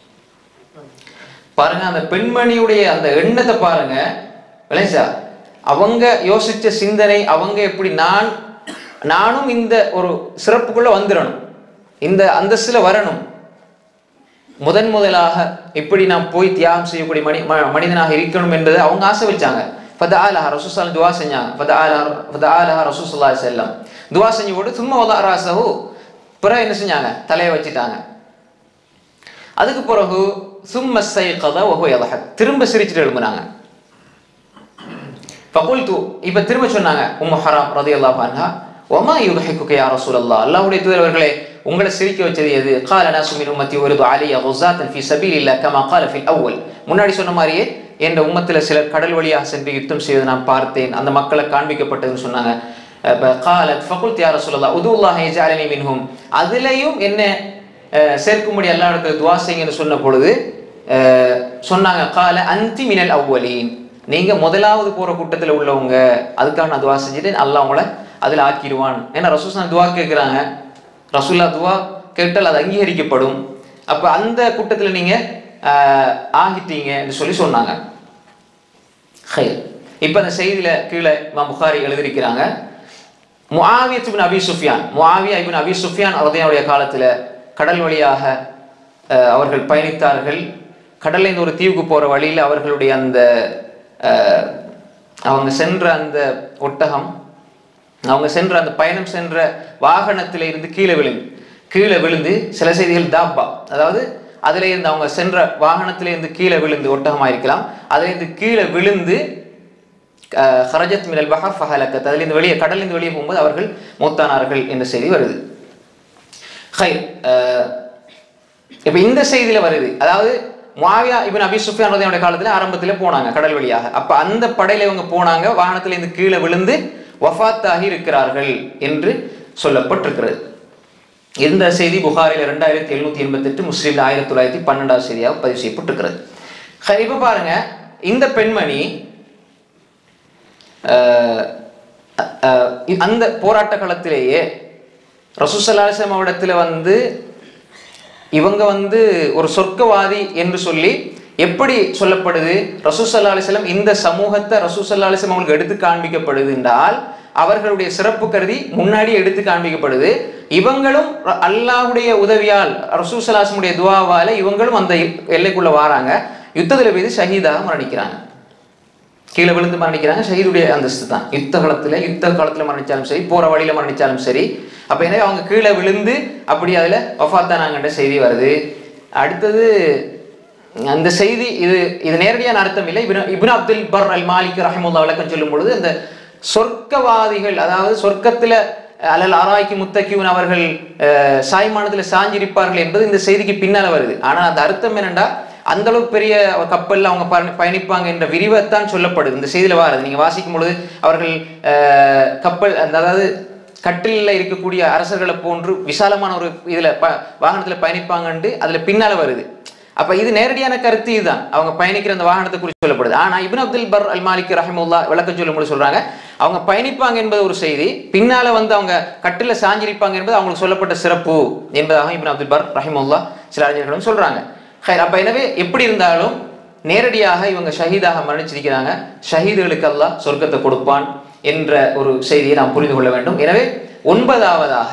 பாருங்க அந்த பெண்மணியுடைய அந்த எண்ணத்தை பாருங்க விளைச்சா அவங்க யோசிச்ச சிந்தனை அவங்க எப்படி நான் நானும் இந்த ஒரு சிறப்புக்குள்ள வந்துடணும் இந்த அந்தஸ்துல வரணும் முதன் முதலாக இப்படி நான் போய் தியாகம் செய்யக்கூடிய மனி ம- மனிதனாக இருக்கணும் என்பதை அவங்க ஆசை வச்சாங்க ஃபதஆலஹா ரசூல் துவா செஞ்சாங்க ஃபதஆலஹா ஃபதஆலஹா ரசூல் ஸல்லல்லாஹு அலைஹி வஸல்லம் துவா செஞ்சு போட்டு சும்மா வதா ராசஹு பிறகு என்ன செஞ்சாங்க தலையை வச்சிட்டாங்க அதுக்கு பிறகு சும்ம சைகத ஒஹோ யதஹக் திரும்ப சிரிச்சுட்டு எழும்புனாங்க ஃபகுல்து இப்ப திரும்ப சொன்னாங்க உம்மு ஹராம் ரலியல்லாஹு அன்ஹா ஒமா யுதஹிக்குக யா ரசூலல்லாஹ் அல்லாஹ்வுடைய தூதரவர்களே உங்களை சிரிக்க வச்சது எது قال ناس من امتي ورد علي غزاة في سبيل الله كما قال في الاول முன்னாடி சொன்ன மாதிரியே என் உம்மத்துல சிலர் கடல் வழியாக சென்று யுத்தம் செய்வதை நான் பார்த்தேன் அந்த மக்களை காண்பிக்கப்பட்டதுன்னு சொன்னாங்க அப்ப قالت فقلت يا رسول الله ادعو الله يجعلني منهم அதுலயும் என்ன அஹ், சேர்க்கும்படி எல்லா இடத்துல துவா செய்யுங்கன்னு சொன்ன பொழுது அஹ், சொன்னாங்க கால அந்தி மினல் அவ்வலீன் நீங்க முதலாவது போற கூட்டத்துல உள்ளவங்க அதுக்காக நான் துவா செஞ்சுட்டு அல்லாஹ் உங்களை அதுல ஆக்கிடுவான் ஏன்னா ரசூசன் துவா கேட்குறாங்க ரசூல்லா துவா கேட்டால் அது அங்கீகரிக்கப்படும் அப்ப அந்த கூட்டத்துல நீங்க ஆஹ், ஆகிட்டீங்கன்னு சொல்லி சொன்னாங்க ஹைர் இப்போ அந்த செய்தியில கீழே இமாம் புகாரி எழுதியிருக்கிறாங்க முஆவியத் இப்னு அபி சுஃபியான் முஆவியா இப்னு அபி சுஃபியான் ரதியாவுடைய காலத்துல கடல் வழியாக அஹ், அவர்கள் பயணித்தார்கள் கடல்ல இருந்து ஒரு தீவுக்கு போற வழியில அவர்களுடைய அந்த அஹ், அவங்க சென்ற அந்த ஒட்டகம் அவங்க சென்ற அந்த பயணம் சென்ற வாகனத்தில இருந்து கீழே விழுந்து கீழே விழுந்து சில செய்திகள் தாப்பா அதாவது அதுல இருந்து அவங்க சென்ற வாகனத்தில இருந்து கீழே விழுந்து ஒட்டகமா இருக்கலாம் அதுல இருந்து கீழே விழுந்து அஹ், ஹரஜத் மினல் பஹர் ஃபஹலக்கத் அதிலிருந்து வெளியே கடலிருந்து வெளியே போகும்போது அவர்கள் மூத்தானார்கள் என்ற செய்தி வருது ஹைர் இப்போ இந்த செய்தியில வருது அதாவது முஆவியா இப்னு அபி சுஃபியான் ரலியல்லாஹு காலத்துல ஆரம்பத்துல போனாங்க கடல் வழியாக அப்ப அந்த படையில இவங்க போனாங்க வாகனத்துல இருந்து கீழே விழுந்து வஃபாத்தாகி இருக்கிறார்கள் என்று சொல்லப்பட்டிருக்கிறது இந்த செய்தி புகாரில் ரெண்டாயிரத்தி எழுநூத்தி எண்பத்தி எட்டு முஸ்லீம்ல ஆயிரத்தி தொள்ளாயிரத்தி பன்னெண்டாவது செய்தியாக பதிவு செய்யப்பட்டிருக்கிறது ஹை, இப்ப பாருங்க இந்த பெண்மணி அஹ், அஹ், அந்த போராட்ட காலத்திலேயே ரசூசல்லாசம் அவரிடத்துல வந்து இவங்க வந்து ஒரு சொர்க்கவாதி என்று சொல்லி எப்படி சொல்லப்படுது ரசூசல்லா அலிஸ்லாம் இந்த சமூகத்தை ரசூசல்லா அலிஸ்லாம் அவங்களுக்கு எடுத்து காண்பிக்கப்படுது என்றால் அவர்களுடைய சிறப்பு கருதி முன்னாடி எடுத்து காண்பிக்கப்படுது இவங்களும் ர- அல்லாஹ்வுடைய உதவியால் ரசூசல்லாசமுடைய துவாவால இவங்களும் அந்த எல்லைக்குள்ள வாராங்க யுத்தத்தில் போய் ஷஹீதாக மரணிக்கிறாங்க கீழே விழுந்து மரணிக்கிறாங்க ஷஹீதுடைய அந்தஸ்து தான் யுத்த காலத்துல யுத்த காலத்துல மரணிச்சாலும் சரி போற வழியில மரணிச்சாலும் சரி அப்ப எனவே அவங்க கீழே விழுந்து அப்படி அதுல வஃபாத்தானாங்கன்ற செய்தி வருது அடுத்தது அந்த செய்தி இது இது நேரடியான அர்த்தம் இல்லை ibn ibn Abdul Barr al Malik ரஹிமுல்லா விளக்கம் சொல்லும் பொழுது அந்த சொர்க்கவாதிகள் அதாவது சொர்க்கத்துல அலல் ஆராய்க்கு முத்தக்கியூன் அவர்கள் அஹ், சாய்மானத்துல சாஞ்சிருப்பார்கள் என்பது இந்த செய்திக்கு பின்னால வருது ஆனா அந்த அர்த்தம் என்னன்னா அந்த அளவுக்கு பெரிய கப்பல்ல அவங்க பயணி- பயணிப்பாங்க என்ற விரிவைத்தான் சொல்லப்படுது இந்த செய்தியில வாருது நீங்க வாசிக்கும் பொழுது அவர்கள் அஹ், கப்பல் அந்த அதாவது கட்டிலில் இருக்கக்கூடிய அரசர்களை போன்று விசாலமான ஒரு இதுல ப வாகனத்துல பயணிப்பாங்கன்ட்டு அதுல பின்னால வருது அப்ப இது நேரடியான கருத்து இதுதான் அவங்க பயணிக்கிற அந்த வாகனத்தை குறித்து சொல்லப்படுது ஆனா ibn Abdul Barr al Malik ரஹிமுல்லா விளக்கம் சொல்லும்போது சொல்றாங்க அவங்க பயணிப்பாங்க என்பது ஒரு செய்தி பின்னால வந்து அவங்க கட்டில சாஞ்சிருப்பாங்க என்பது அவங்களுக்கு சொல்லப்பட்ட சிறப்பு என்பதாக இப்னு அப்துல் பர் ரஹிமுல்லா சில அறிஞர்களும் சொல்றாங்க ஹைர், அப்ப எனவே எப்படி இருந்தாலும் நேரடியாக இவங்க ஷஹீதாக மரணிச்சிருக்கிறாங்க ஷஹீதுகளுக்கு அல்லாஹ் சொர்க்கத்தை கொடுப்பான் என்ற ஒரு செய்தியை நாம் புரிந்து கொள்ள வேண்டும் எனவே ஒன்பதாவதாக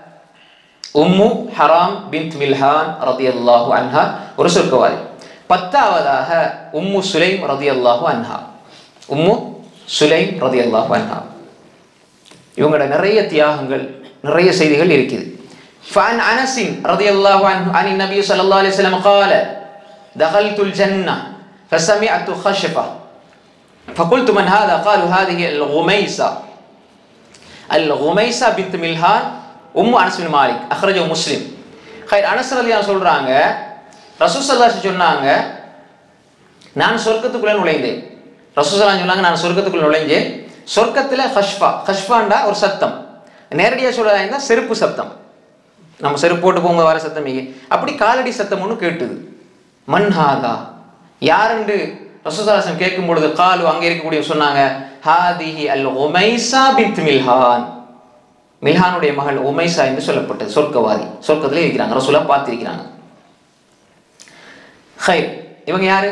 உம்மு ஹராம் பின்த் மில்ஹான் ரதியல்லாஹு அன்ஹா ஒரு சொர்க்கவாதி பத்தாவதாக உம்மு சுலைம் ரதியல்லாஹு அன்ஹா உம்மு சுலைம் ரதியல்லாஹு அன்ஹா இவங்களோட நிறைய தியாகங்கள் நிறைய செய்திகள் இருக்குது فعن أنس رضي الله عنه عن النبي صلى الله عليه وسلم قال دخلت الجنة فسمعت خشفة فقلت من هذا قالوا هذه الغميسة الغميسة بنت ملهان أم أنس بن مالك أخرجه مسلم خير أنس رضي الله சொல்றாங்க ரசூல் ஸல்லல்லாஹு அலைஹி சொன்னாங்க நான் சொர்க்கத்துக்குள்ள நுழைந்தேன் ரசூசலாம் சொன்னாங்க நான் சொர்க்கத்துக்குள்ள நுழைஞ்சேன் சொர்க்கத்துல ஹஷ்ஃபா ஹஷ்ஃபாண்டா ஒரு சத்தம் நேரடியாக சொல்றதா இருந்தா செருப்பு சத்தம் நம்ம செருப்பு போட்டு போகும்போது வர சத்தம் இங்கே அப்படி காலடி சத்தம் ஒன்று கேட்டுது மன்ஹாதா யாருண்டு ரசூசலாசம் கேட்கும் பொழுது காலு அங்கே இருக்கக்கூடிய சொன்னாங்க ஹாதிஹி அல் உமைசா பின்த் மில்ஹான் மில்ஹானுடைய மகள் உமைசா என்று சொல்லப்பட்டது சொர்க்கவாதி சொர்க்கத்திலே இருக்கிறாங்க ரசூலா பார்த்திருக்கிறாங்க ஹை இவங்க யாரு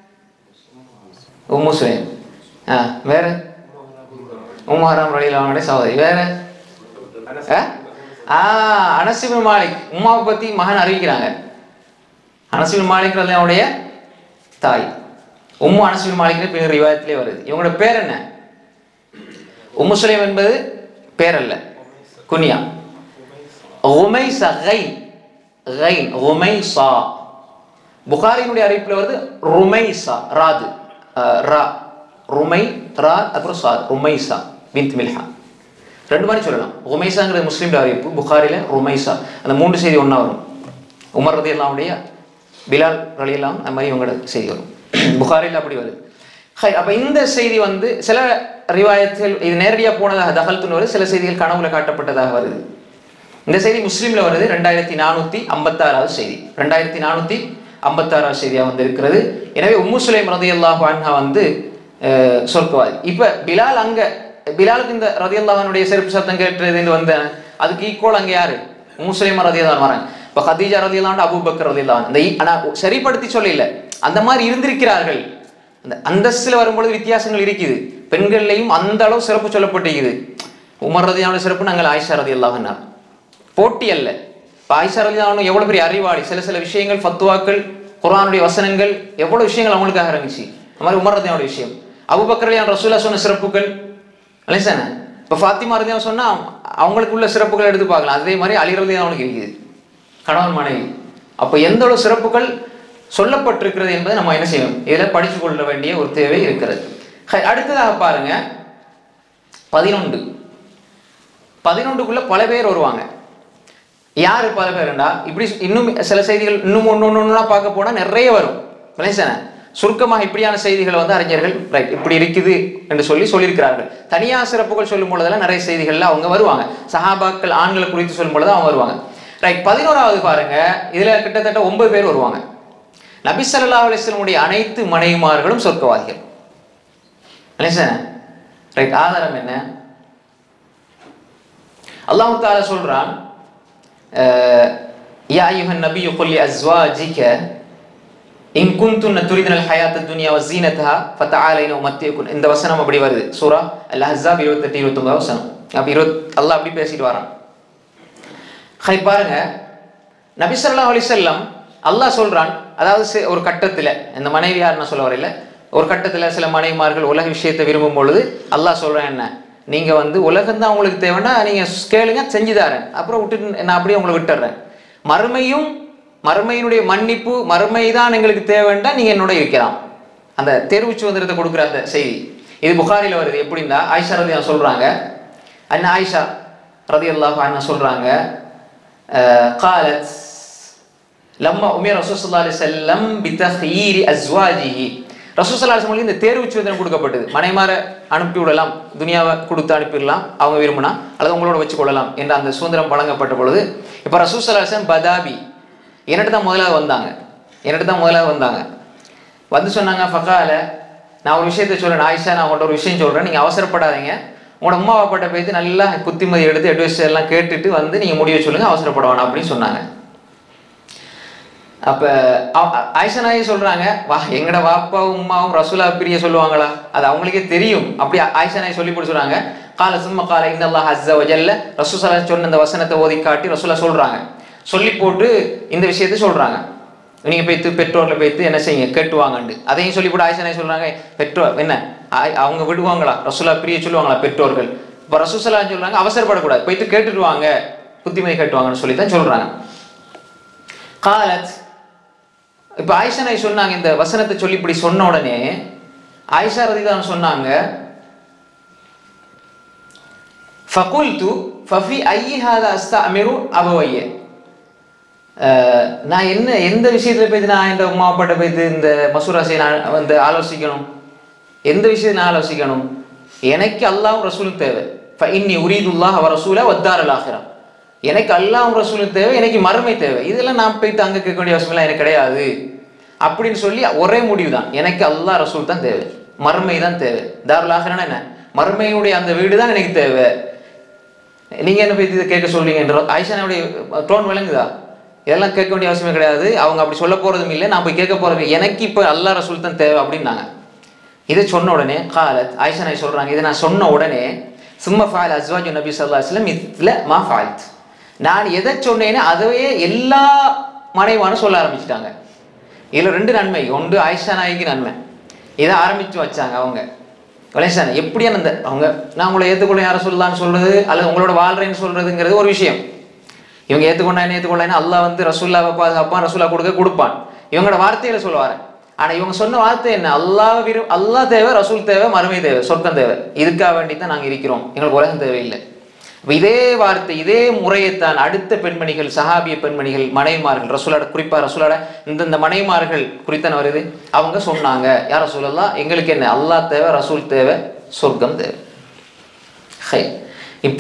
உம்மு சுலைம் ஆ வேற உமாராம் ரலியில் அவனுடைய சகோதரி வேற ஆ? ஆ அனசிபு மாலிக் உமாவை பத்தி மகன் அறிவிக்கிறாங்க அனசிபு மாலிக் ரலி அவனுடைய தாய் உம்மு அனசிபு மாலிக் பின்னர் ரிவாயத்திலே வருது இவங்களோட பேர் என்ன உம்மு சுலைம் என்பது பேர் அல்ல குனியா உமைசா கைன் கைன் உமைசா புகாரினுடைய அறிவிப்புல வருது ருமைசா ராது அஹ், ரா ருமை ரா அப்புறம் சா ருமைசா பின்த் மில்ஹா ரெண்டு மாதிரி சொல்லலாம் உமைசாங்கிறது முஸ்லீம் அறிவிப்பு புகாரில ருமைசா அந்த மூன்று செய்தி ஒண்ணா வரும் உமர் ரதி அல்லாவுடைய பிலால் ரலி எல்லாம் அந்த மாதிரி இவங்களோட செய்தி வரும் புகாரில் அப்படி வருது ஹை அப்ப இந்த செய்தி வந்து சில ரிவாயத்தில் இது நேரடியாக போனதாக தகல்துன்னு வருது சில செய்திகள் கனவுல காட்டப்பட்டதாக வருது இந்த செய்தி முஸ்லீம்ல வருது ரெண்டாயிரத்தி நானூத்தி ஐம்பத்தாறாவது செய்தி ரெண்டாயிரத்தி நானூத்தி ஐம்பத்தாறாவது செய்தியா வந்து இருக்கிறது எனவே உம்மு சுலைம் ரதியல்லாஹு அன்ஹா வந்து அஹ், சொர்க்கவாதி இப்ப பிலால் அங்க பிலாலுக்கு இந்த ரதியல்லாஹனுடைய செருப்பு சத்தம் கேட்டுறதுன்னு வந்த அதுக்கு ஈக்குவல் அங்க யாரு உம்மு சுலைம் ரதியல்லாஹ் வராங்க இப்போ ஹதீஜா ரதியெல்லாம் அபூபக்கர் ரதியெல்லாம் அந்த இ- ஆனா சரிப்படுத்தி சொல்லல அந்த மாதிரி இருந்திருக்கிறார்கள் அந்த அந்தஸ்தில் வரும்பொழுது வித்தியாசங்கள் இருக்குது பெண்கள்லையும் அந்த அளவு சிறப்பு சொல்லப்பட்டிருக்குது உமர் ரதியான சிறப்பு நாங்கள் ஆயிஷா ரதி அல்லாஹன்னார் போட்டி அல்ல இப்போ ஆயிஷா ரதி அல்லாஹ் எவ்வளவு பெரிய அறிவாளி சில சில விஷயங்கள் ஃபத்துவாக்கள் குர்ஆனுடைய வசனங்கள் எவ்வளவு விஷயங்கள் அவங்களுக்காக இருந்துச்சு அந்த மாதிரி உமர் ரதியானோட விஷயம் அபுபக்கர்லியான் ரசூலா சொன்ன சிறப்புகள் அலிசானே இப்போ ஃபாத்திமா ரதியான் சொன்னா அவங்களுக்கு உள்ள சிறப்புகள் எடுத்து பார்க்கலாம் அதே மாதிரி அலி ரதியான் அவனுக்கு இருக்குது கணவன் மனைவி அப்போ எந்த அளவு சிறப்புகள் சொல்லப்பட்டிருக்கிறது என்பதை நம்ம என்ன செய்யணும் இதில் படித்து கொள்ள வேண்டிய ஒரு தேவை இருக்கிறது ஹை, அடுத்ததாக பாருங்க பதினொன்று பதினொன்றுக்குள்ள பல பேர் வருவாங்க யாரு பல பேருண்டா இப்படி இன்னும் சில செய்திகள் இன்னும் ஒன்று ஒன்று ஒன்றா பார்க்க போனால் நிறைய வரும் மலேசன சுருக்கமாக இப்படியான செய்திகளை வந்து அறிஞர்கள் ரைட் இப்படி இருக்குது என்று சொல்லி சொல்லியிருக்கிறார்கள் தனியார் சிறப்புகள் சொல்லும் பொழுதெல்லாம் நிறைய செய்திகள்ல அவங்க வருவாங்க சஹாபாக்கள் ஆண்களை குறித்து சொல்லும் பொழுது அவங்க வருவாங்க ரைட் பதினோராவது பாருங்க இதுல கிட்டத்தட்ட ஒன்பது பேர் வருவாங்க நபி ஸல்லல்லாஹு அலைஹி வஸல்லமுடைய அனைத்து மனைவிமார்களும் சொர்க்கவாதிகள் மலேசன ரைட் ஆதாரம் என்ன அல்லாஹ் தாலா சொல்றான் அஹ், யா அய்யுஹன் நபியு குல் லி அஸ்வாஜிக இன் குந்துன்ன துரிதனல் ஹயாத்த துனியா வ ஜீனதஹா ஃபதஆலைன உமத்தியகுன் இந்த வசனம் அப்படி வருது சூரா அல் அஹ்ஸாப் 28 29 வசனம் அப்ப 20 அல்லாஹ் அப்படி பேசிட்டு வரான் ஹை பாருங்க நபி ஸல்லல்லாஹு அலைஹி வஸல்லம் அல்லாஹ் சொல்றான் அதாவது சி- ஒரு கட்டத்துல இந்த மனைவி யாருன்னு சொல்ல வரையில ஒரு கட்டத்துல சில மனைவிமார்கள் உலக விஷயத்தை விரும்பும் பொழுது அல்லாஹ் சொல்றான் என்ன நீங்க வந்து உலகம் தான் உங்களுக்கு தேவைன்னா நீங்க கேளுங்க செஞ்சு தரேன் அப்புறம் விட்டு நான் அப்படியே உங்களை விட்டுறேன் மறுமையும் மறுமையினுடைய மன்னிப்பு மறுமை தான் எங்களுக்கு தேவைன்னா நீங்க என்னோட இருக்கலாம் அந்த தேர்வு சுதந்திரத்தை கொடுக்குற அந்த செய்தி இது புகாரில வருது எப்படின்னா ஆயிஷா ரதி சொல்றாங்க அண்ணா ஆயிஷா ரதி அல்லாஹ் அண்ணா சொல்றாங்க آه، قالت لما أمر رسول صلى الله عليه وسلم بتخيير أزواجه ரசூல் சல்லா அலுவலி இந்த தேர்வு சுதந்திரம் கொடுக்கப்பட்டது மனைமார அனுப்பி விடலாம் துனியாவை கொடுத்து அனுப்பிடலாம் அவங்க விரும்பினா அல்லது உங்களோட வச்சு கொள்ளலாம் என்ற அந்த சுதந்திரம் வழங்கப்பட்ட பொழுது இப்போ ரசூல் சல்லா அலுவலம் பதாபி என்னட்டு தான் முதலாவது வந்தாங்க என்னட்டு தான் முதலாவது வந்தாங்க வந்து சொன்னாங்க ஃபகால நான் ஒரு விஷயத்தை சொல்றேன் ஆயிஷா நான் உங்கள்ட்ட ஒரு விஷயம் சொல்றேன் நீங்க அவசரப்படாதீங்க உங்களோட அம்மா அப்பாட்ட போயிட்டு நல்லா புத்திமதி எடுத்து அட்வைஸ் எல்லாம் கேட்டுட்டு வந்து நீங்க முடிவு சொல்லுங்க அவசரப்பட வேணாம் அப்படின்னு சொன்னாங்க அப்ப அவ- அ- ஆயிஷா நாயகி சொல்றாங்க வா எங்கட வாப்பாவும் உம்மாவும் ரசூலா பிரிய சொல்லுவாங்களா அது அவங்களுக்கே தெரியும் அப்படி ஆயிஷா நாயகி சொல்லி போட்டு சொல்றாங்க கால சும்மா கால இந்த அல்லாஹ் அஸ்ஸ வஜல்ல ரசூசலா சொன்ன இந்த வசனத்தை ஓதி காட்டி ரசூலா சொல்றாங்க சொல்லி போட்டு இந்த விஷயத்தை சொல்றாங்க நீங்க போய்த்து பெற்றோர்ல போய்த்து என்ன செய்யுங்க கேட்டுவாங்கண்டு அதையும் சொல்லி போட்டு ஆயிஷா நாயகி சொல்றாங்க பெற்றோர் என்ன ஆய்- அவங்க விடுவாங்களா ரசூலா பிரிய சொல்லுவாங்களா பெற்றோர்கள் இப்போ ரசூசலா சொல்றாங்க அவசரப்படக்கூடாது போயிட்டு கேட்டுட்டு வாங்க புத்திமதி கேட்டுவாங்கன்னு சொல்லி தான் சொல்றாங்க காலத் இப்போ ஆயிஷா நாய் சொன்னாங்க இந்த வசனத்தை சொல்லி இப்படி சொன்ன உடனே ஆயிஷா ரதிதான் சொன்னாங்க ஃபகுல்து ஃபஃபி ஐயி ஹாதா அஸ்தஅமிரு அபவைய அஹ், நான் என்ன எந்த விஷயத்துல போயிட்டு நான் இந்த உமா அப்பாட்ட போயிட்டு இந்த மசூரா செய்ய நான் வந்து ஆலோசிக்கணும் எந்த விஷயத்தை நான் ஆலோசிக்கணும் எனக்கு அல்லாஹ்வும் ரசூலும் தேவை இன்னி உரீதுல்லாஹ் அவ ரசூலா வத்தார் அலாஹிரா எனக்கு அல்லாஹ்வும் ரசூலும் தேவை எனக்கு மறுமை தேவை இதெல்லாம் நான் போயிட்டு அங்கே கேட்க வேண்டிய அவசியம்லாம் எனக்கு கிடையாது அப்படின்னு சொல்லி ஒரே முடிவு தான் எனக்கு அல்லாஹ் ரசூல் தான் தேவை மறுமை தான் தேவை தாருல் ஆஹிரானா என்ன மறுமையுடைய அந்த வீடு தான் எனக்கு தேவை நீங்க என்ன போய் இதை கேட்க சொல்றீங்க என்ற ஆயிஷானுடைய டோன் விளங்குதா இதெல்லாம் கேட்க வேண்டிய அவசியமே கிடையாது அவங்க அப்படி சொல்ல போறதும் இல்லை நான் போய் கேட்க போறது இல்லை. எனக்கு இப்போ அல்லா ரசூல் தான் தேவை அப்படின்னாங்க இதை சொன்ன உடனே காலத் ஆயிஷா நாய் சொல்றாங்க இதை நான் சொன்ன உடனே சும்மா ஃபால் அஸ்வாஜு நபி சல்லா அஸ்லம் இதில் மா ஃபால்த் நான் எதை சொன்னேனோ அதுவே எல்லா மனைவானும் சொல்ல ஆரம்பிச்சிட்டாங்க இதுல ரெண்டு நன்மை ஒன்று ஆயிஷா நாய்க்கு நன்மை இதை ஆரம்பிச்சு வச்சாங்க அவங்க கணேசன் எப்படியான அந்த அவங்க நான் உங்களை ஏற்றுக்கொள்ள யாரை சொல்லலாம்னு சொல்றது அல்லது உங்களோட வாழ்றேன்னு சொல்றதுங்கிறது ஒரு விஷயம் இவங்க ஏற்றுக்கொண்டா என்ன ஏற்றுக்கொள்ளா அல்லாஹ் வந்து ரசூல்லாவை பாதுகாப்பான் ரசூல்லா கொடுக்க கொடுப்பான் இவங்களோட வார்த்தைகளை சொல்லுவாரு ஆனா இவங்க சொன்ன வார்த்தை என்ன அல்லாஹ் விரு அல்லாஹ் தேவை ரசூல் தேவை மறுமை தேவை சொர்க்கம் தேவை இதுக்காக வேண்டி தான் நாங்கள் இருக்கிறோம் எங்களுக்கு உலகம் தேவையில்லை அப்ப இதே வார்த்தை இதே முறையைத்தான் அடுத்த பெண்மணிகள் சஹாபிய பெண்மணிகள் மனைவிமார்கள் ரசூலாட குறிப்பா ரசூலாட இந்த இந்த மனைவிமார்கள் குறித்தான வருது அவங்க சொன்னாங்க யார் ரசூலல்லா எங்களுக்கு என்ன அல்லாஹ் தேவை ரசூல் தேவை சொர்க்கம் தேவை ஹை இப்ப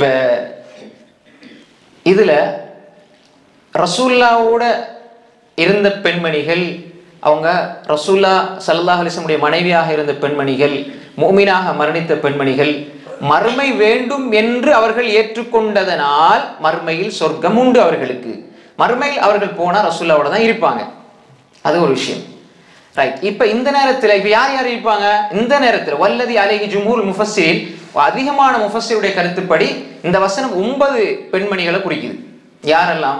இதுல ரசூல்லாவோட இருந்த பெண்மணிகள் அவங்க ரசூல்லா சல்லல்லாஹ் அலிஸ்லமுடைய மனைவியாக இருந்த பெண்மணிகள் மூமினாக மரணித்த பெண்மணிகள் மறுமை வேண்டும் என்று அவர்கள் ஏற்றுக்கொண்டதனால் மறுமையில் சொர்க்கம் உண்டு அவர்களுக்கு மறுமையில் அவர்கள் போனா ரசூல்லாவோட தான் இருப்பாங்க அது ஒரு விஷயம் ரைட் இப்ப இந்த நேரத்துல இப்ப யார் யார் இருப்பாங்க இந்த நேரத்துல வல்லதி அலைஹி ஜுமூர் முஃபஸ்ஸிரில் அதிகமான முஃபஸ்ஸிருடைய கருத்துப்படி இந்த வசனம் ஒன்பது பெண்மணிகளை குறிக்குது யாரெல்லாம்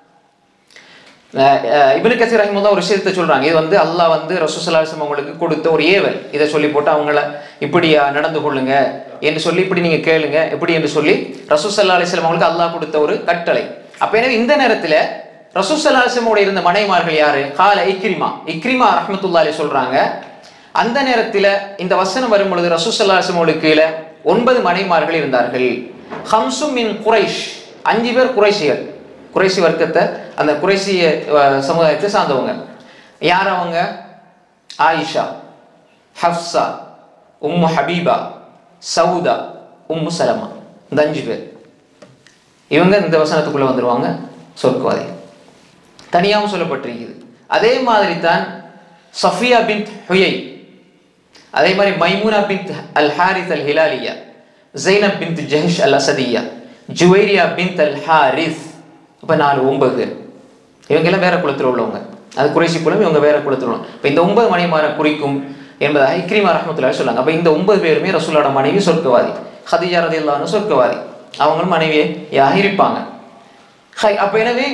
இபின் கசீர் ரஹிமுல்லா ஒரு விஷயத்தை சொல்றாங்க இது வந்து அல்லாஹ் வந்து ரசூசல்லாசம் அவங்களுக்கு கொடுத்த ஒரு ஏவல் இதை சொல்லி போட்டு அவங்கள இப்படி நடந்து கொள்ளுங்க என்று சொல்லி இப்படி நீங்க கேளுங்க இப்படி என்று சொல்லி ரசூசல்லா அலிஸ்லாம் அவங்களுக்கு அல்லாஹ் கொடுத்த ஒரு கட்டளை அப்ப எனவே இந்த நேரத்துல ரசூசல்லாசமோட இருந்த மனைமார்கள் யாரு கால இக்ரிமா இக்ரிமா ரஹமத்துல்லா அலி சொல்றாங்க அந்த நேரத்துல இந்த வசனம் வரும் பொழுது ரசூசல்லாசமோடு கீழே ஒன்பது மனைமார்கள் இருந்தார்கள் ஹம்சும் மின் குரைஷ் அஞ்சு பேர் குறைஷிகள் குறைசி வர்க்கத்தை அந்த குறைசிய அஹ், சமுதாயத்தை சார்ந்தவங்க யார் அவங்க ஆயிஷா ஹப்சா உம்மு ஹபீபா சவுதா உம்மு சலமா இந்த அஞ்சு பேர் இவங்க இந்த வசனத்துக்குள்ள வந்துருவாங்க சொர்க்கவாதி தனியாகவும் சொல்லப்பட்டிருக்குது அதே மாதிரி தான் சஃபியா பின் ஹுயை அதே மாதிரி Maimuna bin al Harith al Hilaliya Zainab bin Jahsh al Asadiya Juwairiya bin al Haris அப்போ நாலு ஒன்பது பேர் இவங்க எல்லாம் வேற குலத்தில் உள்ளவங்க அது குறைசி குலம் இவங்க வேற குலத்தில் உள்ளவங்க இப்போ இந்த ஒன்பது மனைமாரை குறிக்கும் என்பதாக இக்ரிமா ரஹமத்துல்லாஹி சொல்லாங்க அப்போ இந்த ஒன்பது பேருமே ரசூலோட மனைவி சொர்க்கவாதி ஹதிஜா ரதியல்லான்னு சொர்க்கவாதி அவங்களும் மனைவியை யாக இருப்பாங்க ஹை அப்போ எனவே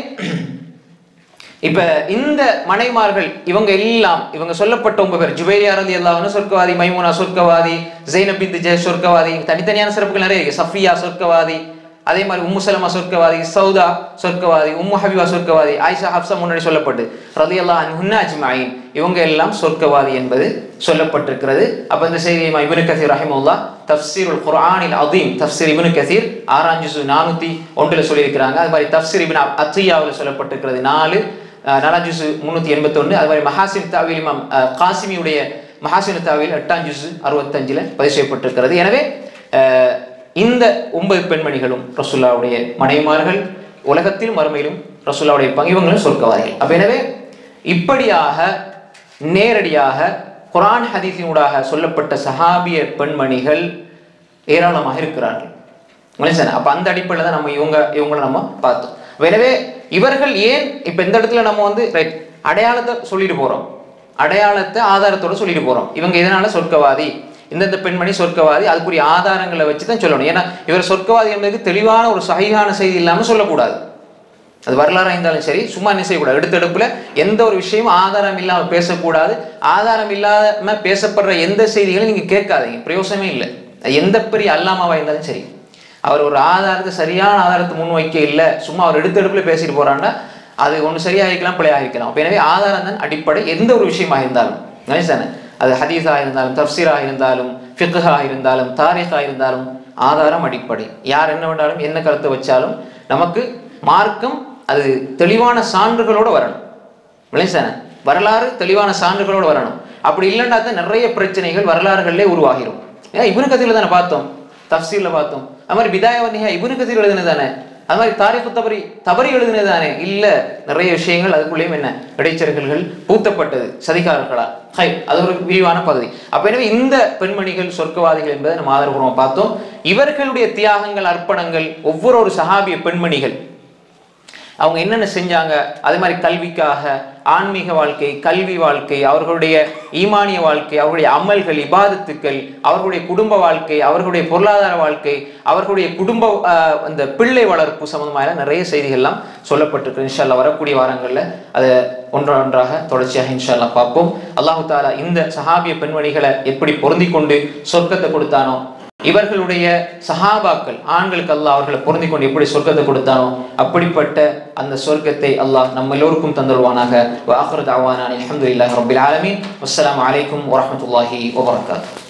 இப்ப இந்த மனைமார்கள் இவங்க எல்லாம் இவங்க சொல்லப்பட்ட ஒன்பது பேர் ஜுபேரியா ரதி அல்லாஹ்னு சொர்க்கவாதி மைமுனா சொர்க்கவாதி ஜெய்னப் பின் ஜெய் சொர்க்கவாதி தனித்தனியான சிறப்புகள் நிறைய இருக்கு சஃபியா சொர்க்கவாதி அதே மாதிரி உம்மு சலமா சொர்க்கவாதி சௌதா சொர்க்கவாதி உம்மு ஹபிபா சொர்க்கவாதி ஆயிஷா ஹப்சா முன்னாடி சொல்லப்பட்டு ரதி அல்லாஹ் அன்ஹுன்னா அஜ்மாயின் இவங்க எல்லாம் சொர்க்கவாதி என்பது சொல்லப்பட்டிருக்கிறது அப்ப இந்த செய்தியை இப்னு கசீர் ரஹிமுல்லா தஃப்சீருல் குர்ஆனில் அதீம் தஃப்சீர் இப்னு கசீர் ஆறாம் ஜுசு நானூத்தி ஒன்றுல சொல்லியிருக்கிறாங்க அது மாதிரி தஃப்சீர் இப்னு அத்தியாவில் சொல்லப்பட்டிருக்கிறது நாலு நாலாம் ஜூசு முந்நூற்றி எண்பத்தொன்று அது மாதிரி மஹாசின் தாவில் இமாம் அஹ், காசிமியுடைய மஹாசின் தாவில் எட்டாம் ஜூசு அறுபத்தஞ்சில் பதிவு செய்யப்பட்டிருக்கிறது எனவே அஹ், இந்த ஒன்பது பெண்மணிகளும் ரசுல்லாவுடைய மனைவிமார்கள் உலகத்திலும் மறுமையிலும் ரசுல்லாவுடைய பங்கு இவங்களும் சொர்க்கவாதிகள் அப்ப எனவே இப்படியாக நேரடியாக குர்ஆன் ஹதீஸினூடாக சொல்லப்பட்ட சஹாபிய பெண்மணிகள் ஏராளமாக இருக்கிறார்கள் மனுஷன் அப்ப அந்த அடிப்படையில் தான் நம்ம இவங்க இவங்கள நம்ம பார்த்தோம் எனவே இவர்கள் ஏன் இப்ப இந்த இடத்துல நம்ம வந்து ரைட் அடையாளத்தை சொல்லிட்டு போறோம் அடையாளத்தை ஆதாரத்தோட சொல்லிட்டு போறோம் இவங்க இதனால சொர்க்கவாதி இந்தந்த பெண்மணி சொர்க்கவாதி அதுக்குரிய ஆதாரங்களை வச்சு தான் சொல்லணும் ஏன்னா இவர் சொர்க்கவாதி என்பதுக்கு தெளிவான ஒரு சகிகான செய்தி இல்லாம சொல்லக்கூடாது அது வரலாறாக இருந்தாலும் சரி சும்மா என்ன செய்யக்கூடாது எடுத்தெடுப்புல எந்த ஒரு விஷயமும் ஆதாரம் இல்லாம பேசக்கூடாது ஆதாரம் இல்லாம பேசப்படுற எந்த செய்திகளும் நீங்க கேட்காதீங்க பிரயோசனமே இல்லை அது எந்த பெரிய அல்லாமாவா இருந்தாலும் சரி அவர் ஒரு ஆதாரத்தை சரியான ஆதாரத்தை முன்வைக்க இல்லை சும்மா அவர் எடுத்தெடுப்புல பேசிட்டு போறான்னா அது ஒன்று சரியாக இருக்கலாம் பிழையாக இருக்கலாம் அப்ப எனவே ஆதாரம் தான் அடிப்படை எந்த ஒரு விஷயமாக இருந்தாலும் நினைச்சானே அது ஹதீஸாக இருந்தாலும் தப்சீராக இருந்தாலும் ஃபிக்ஹாக இருந்தாலும் தாரிகாக இருந்தாலும் ஆதாரம் அடிப்படை யார் என்ன வேண்டாலும் என்ன கருத்தை வச்சாலும் நமக்கு மார்க்கம் அது தெளிவான சான்றுகளோடு வரணும் விளைசான வரலாறு தெளிவான சான்றுகளோடு வரணும் அப்படி இல்லைன்னா தான் நிறைய பிரச்சனைகள் வரலாறுகளிலே உருவாகிரும் ஏன்னா இவனு கதையில தானே பார்த்தோம் தப்சீல்ல பார்த்தோம் அது மாதிரி பிதாயவன்னியா இவனு கதையில் எழுதுனது தானே அது மாதிரி தாரிக்கு தவறி தவறி எழுதுனது தானே இல்ல நிறைய விஷயங்கள் அதுக்குள்ளேயும் என்ன இடைச்சல்கள் பூத்தப்பட்டது சதிகாரர்களா ஹை அது ஒரு விரிவான பகுதி அப்ப எனவே இந்த பெண்மணிகள் சொர்க்கவாதிகள் என்பதை நம்ம ஆதரவுபூர்வமா பார்த்தோம் இவர்களுடைய தியாகங்கள் அர்ப்பணங்கள் ஒவ்வொரு ஒரு சஹாபிய பெண்மணிகள் அவங்க என்னென்ன செஞ்சாங்க அதே மாதிரி கல்விக்காக ஆன்மீக வாழ்க்கை கல்வி வாழ்க்கை அவர்களுடைய ஈமானிய வாழ்க்கை அவர்களுடைய அமல்கள் இபாதத்துக்கள் அவர்களுடைய குடும்ப வாழ்க்கை அவர்களுடைய பொருளாதார வாழ்க்கை அவர்களுடைய குடும்ப ஆஹ், அந்த பிள்ளை வளர்ப்பு சம்பந்தமான நிறைய செய்திகள்லாம் சொல்லப்பட்டிருக்கு இன்ஷால்லா வரக்கூடிய வாரங்களில் அதை ஒன்றொன்றாக தொடர்ச்சியாக இன்ஷால்லா பார்ப்போம் அல்லாஹு தாலா இந்த சஹாபிய பெண்மணிகளை எப்படி பொருந்தி கொண்டு சொர்க்கத்தை கொடுத்தானோ இவர்களுடைய சஹாபாக்கள் ஆண்களுக்கு அல்லாஹ் அவர்களை பொருந்தி கொண்டு எப்படி சொர்க்கத்தை கொடுத்தானோ அப்படிப்பட்ட அந்த சொர்க்கத்தை அல்லாஹ் நம்ம எல்லோருக்கும் தந்துருவானாக வாஹர் தாவானான் அலமதுல்லாஹ் ரபில் ஆலமீன் அஸ்ஸலாமு அலைக்கும் வரஹ்மத்துல்லாஹி வபரகாத்துஹு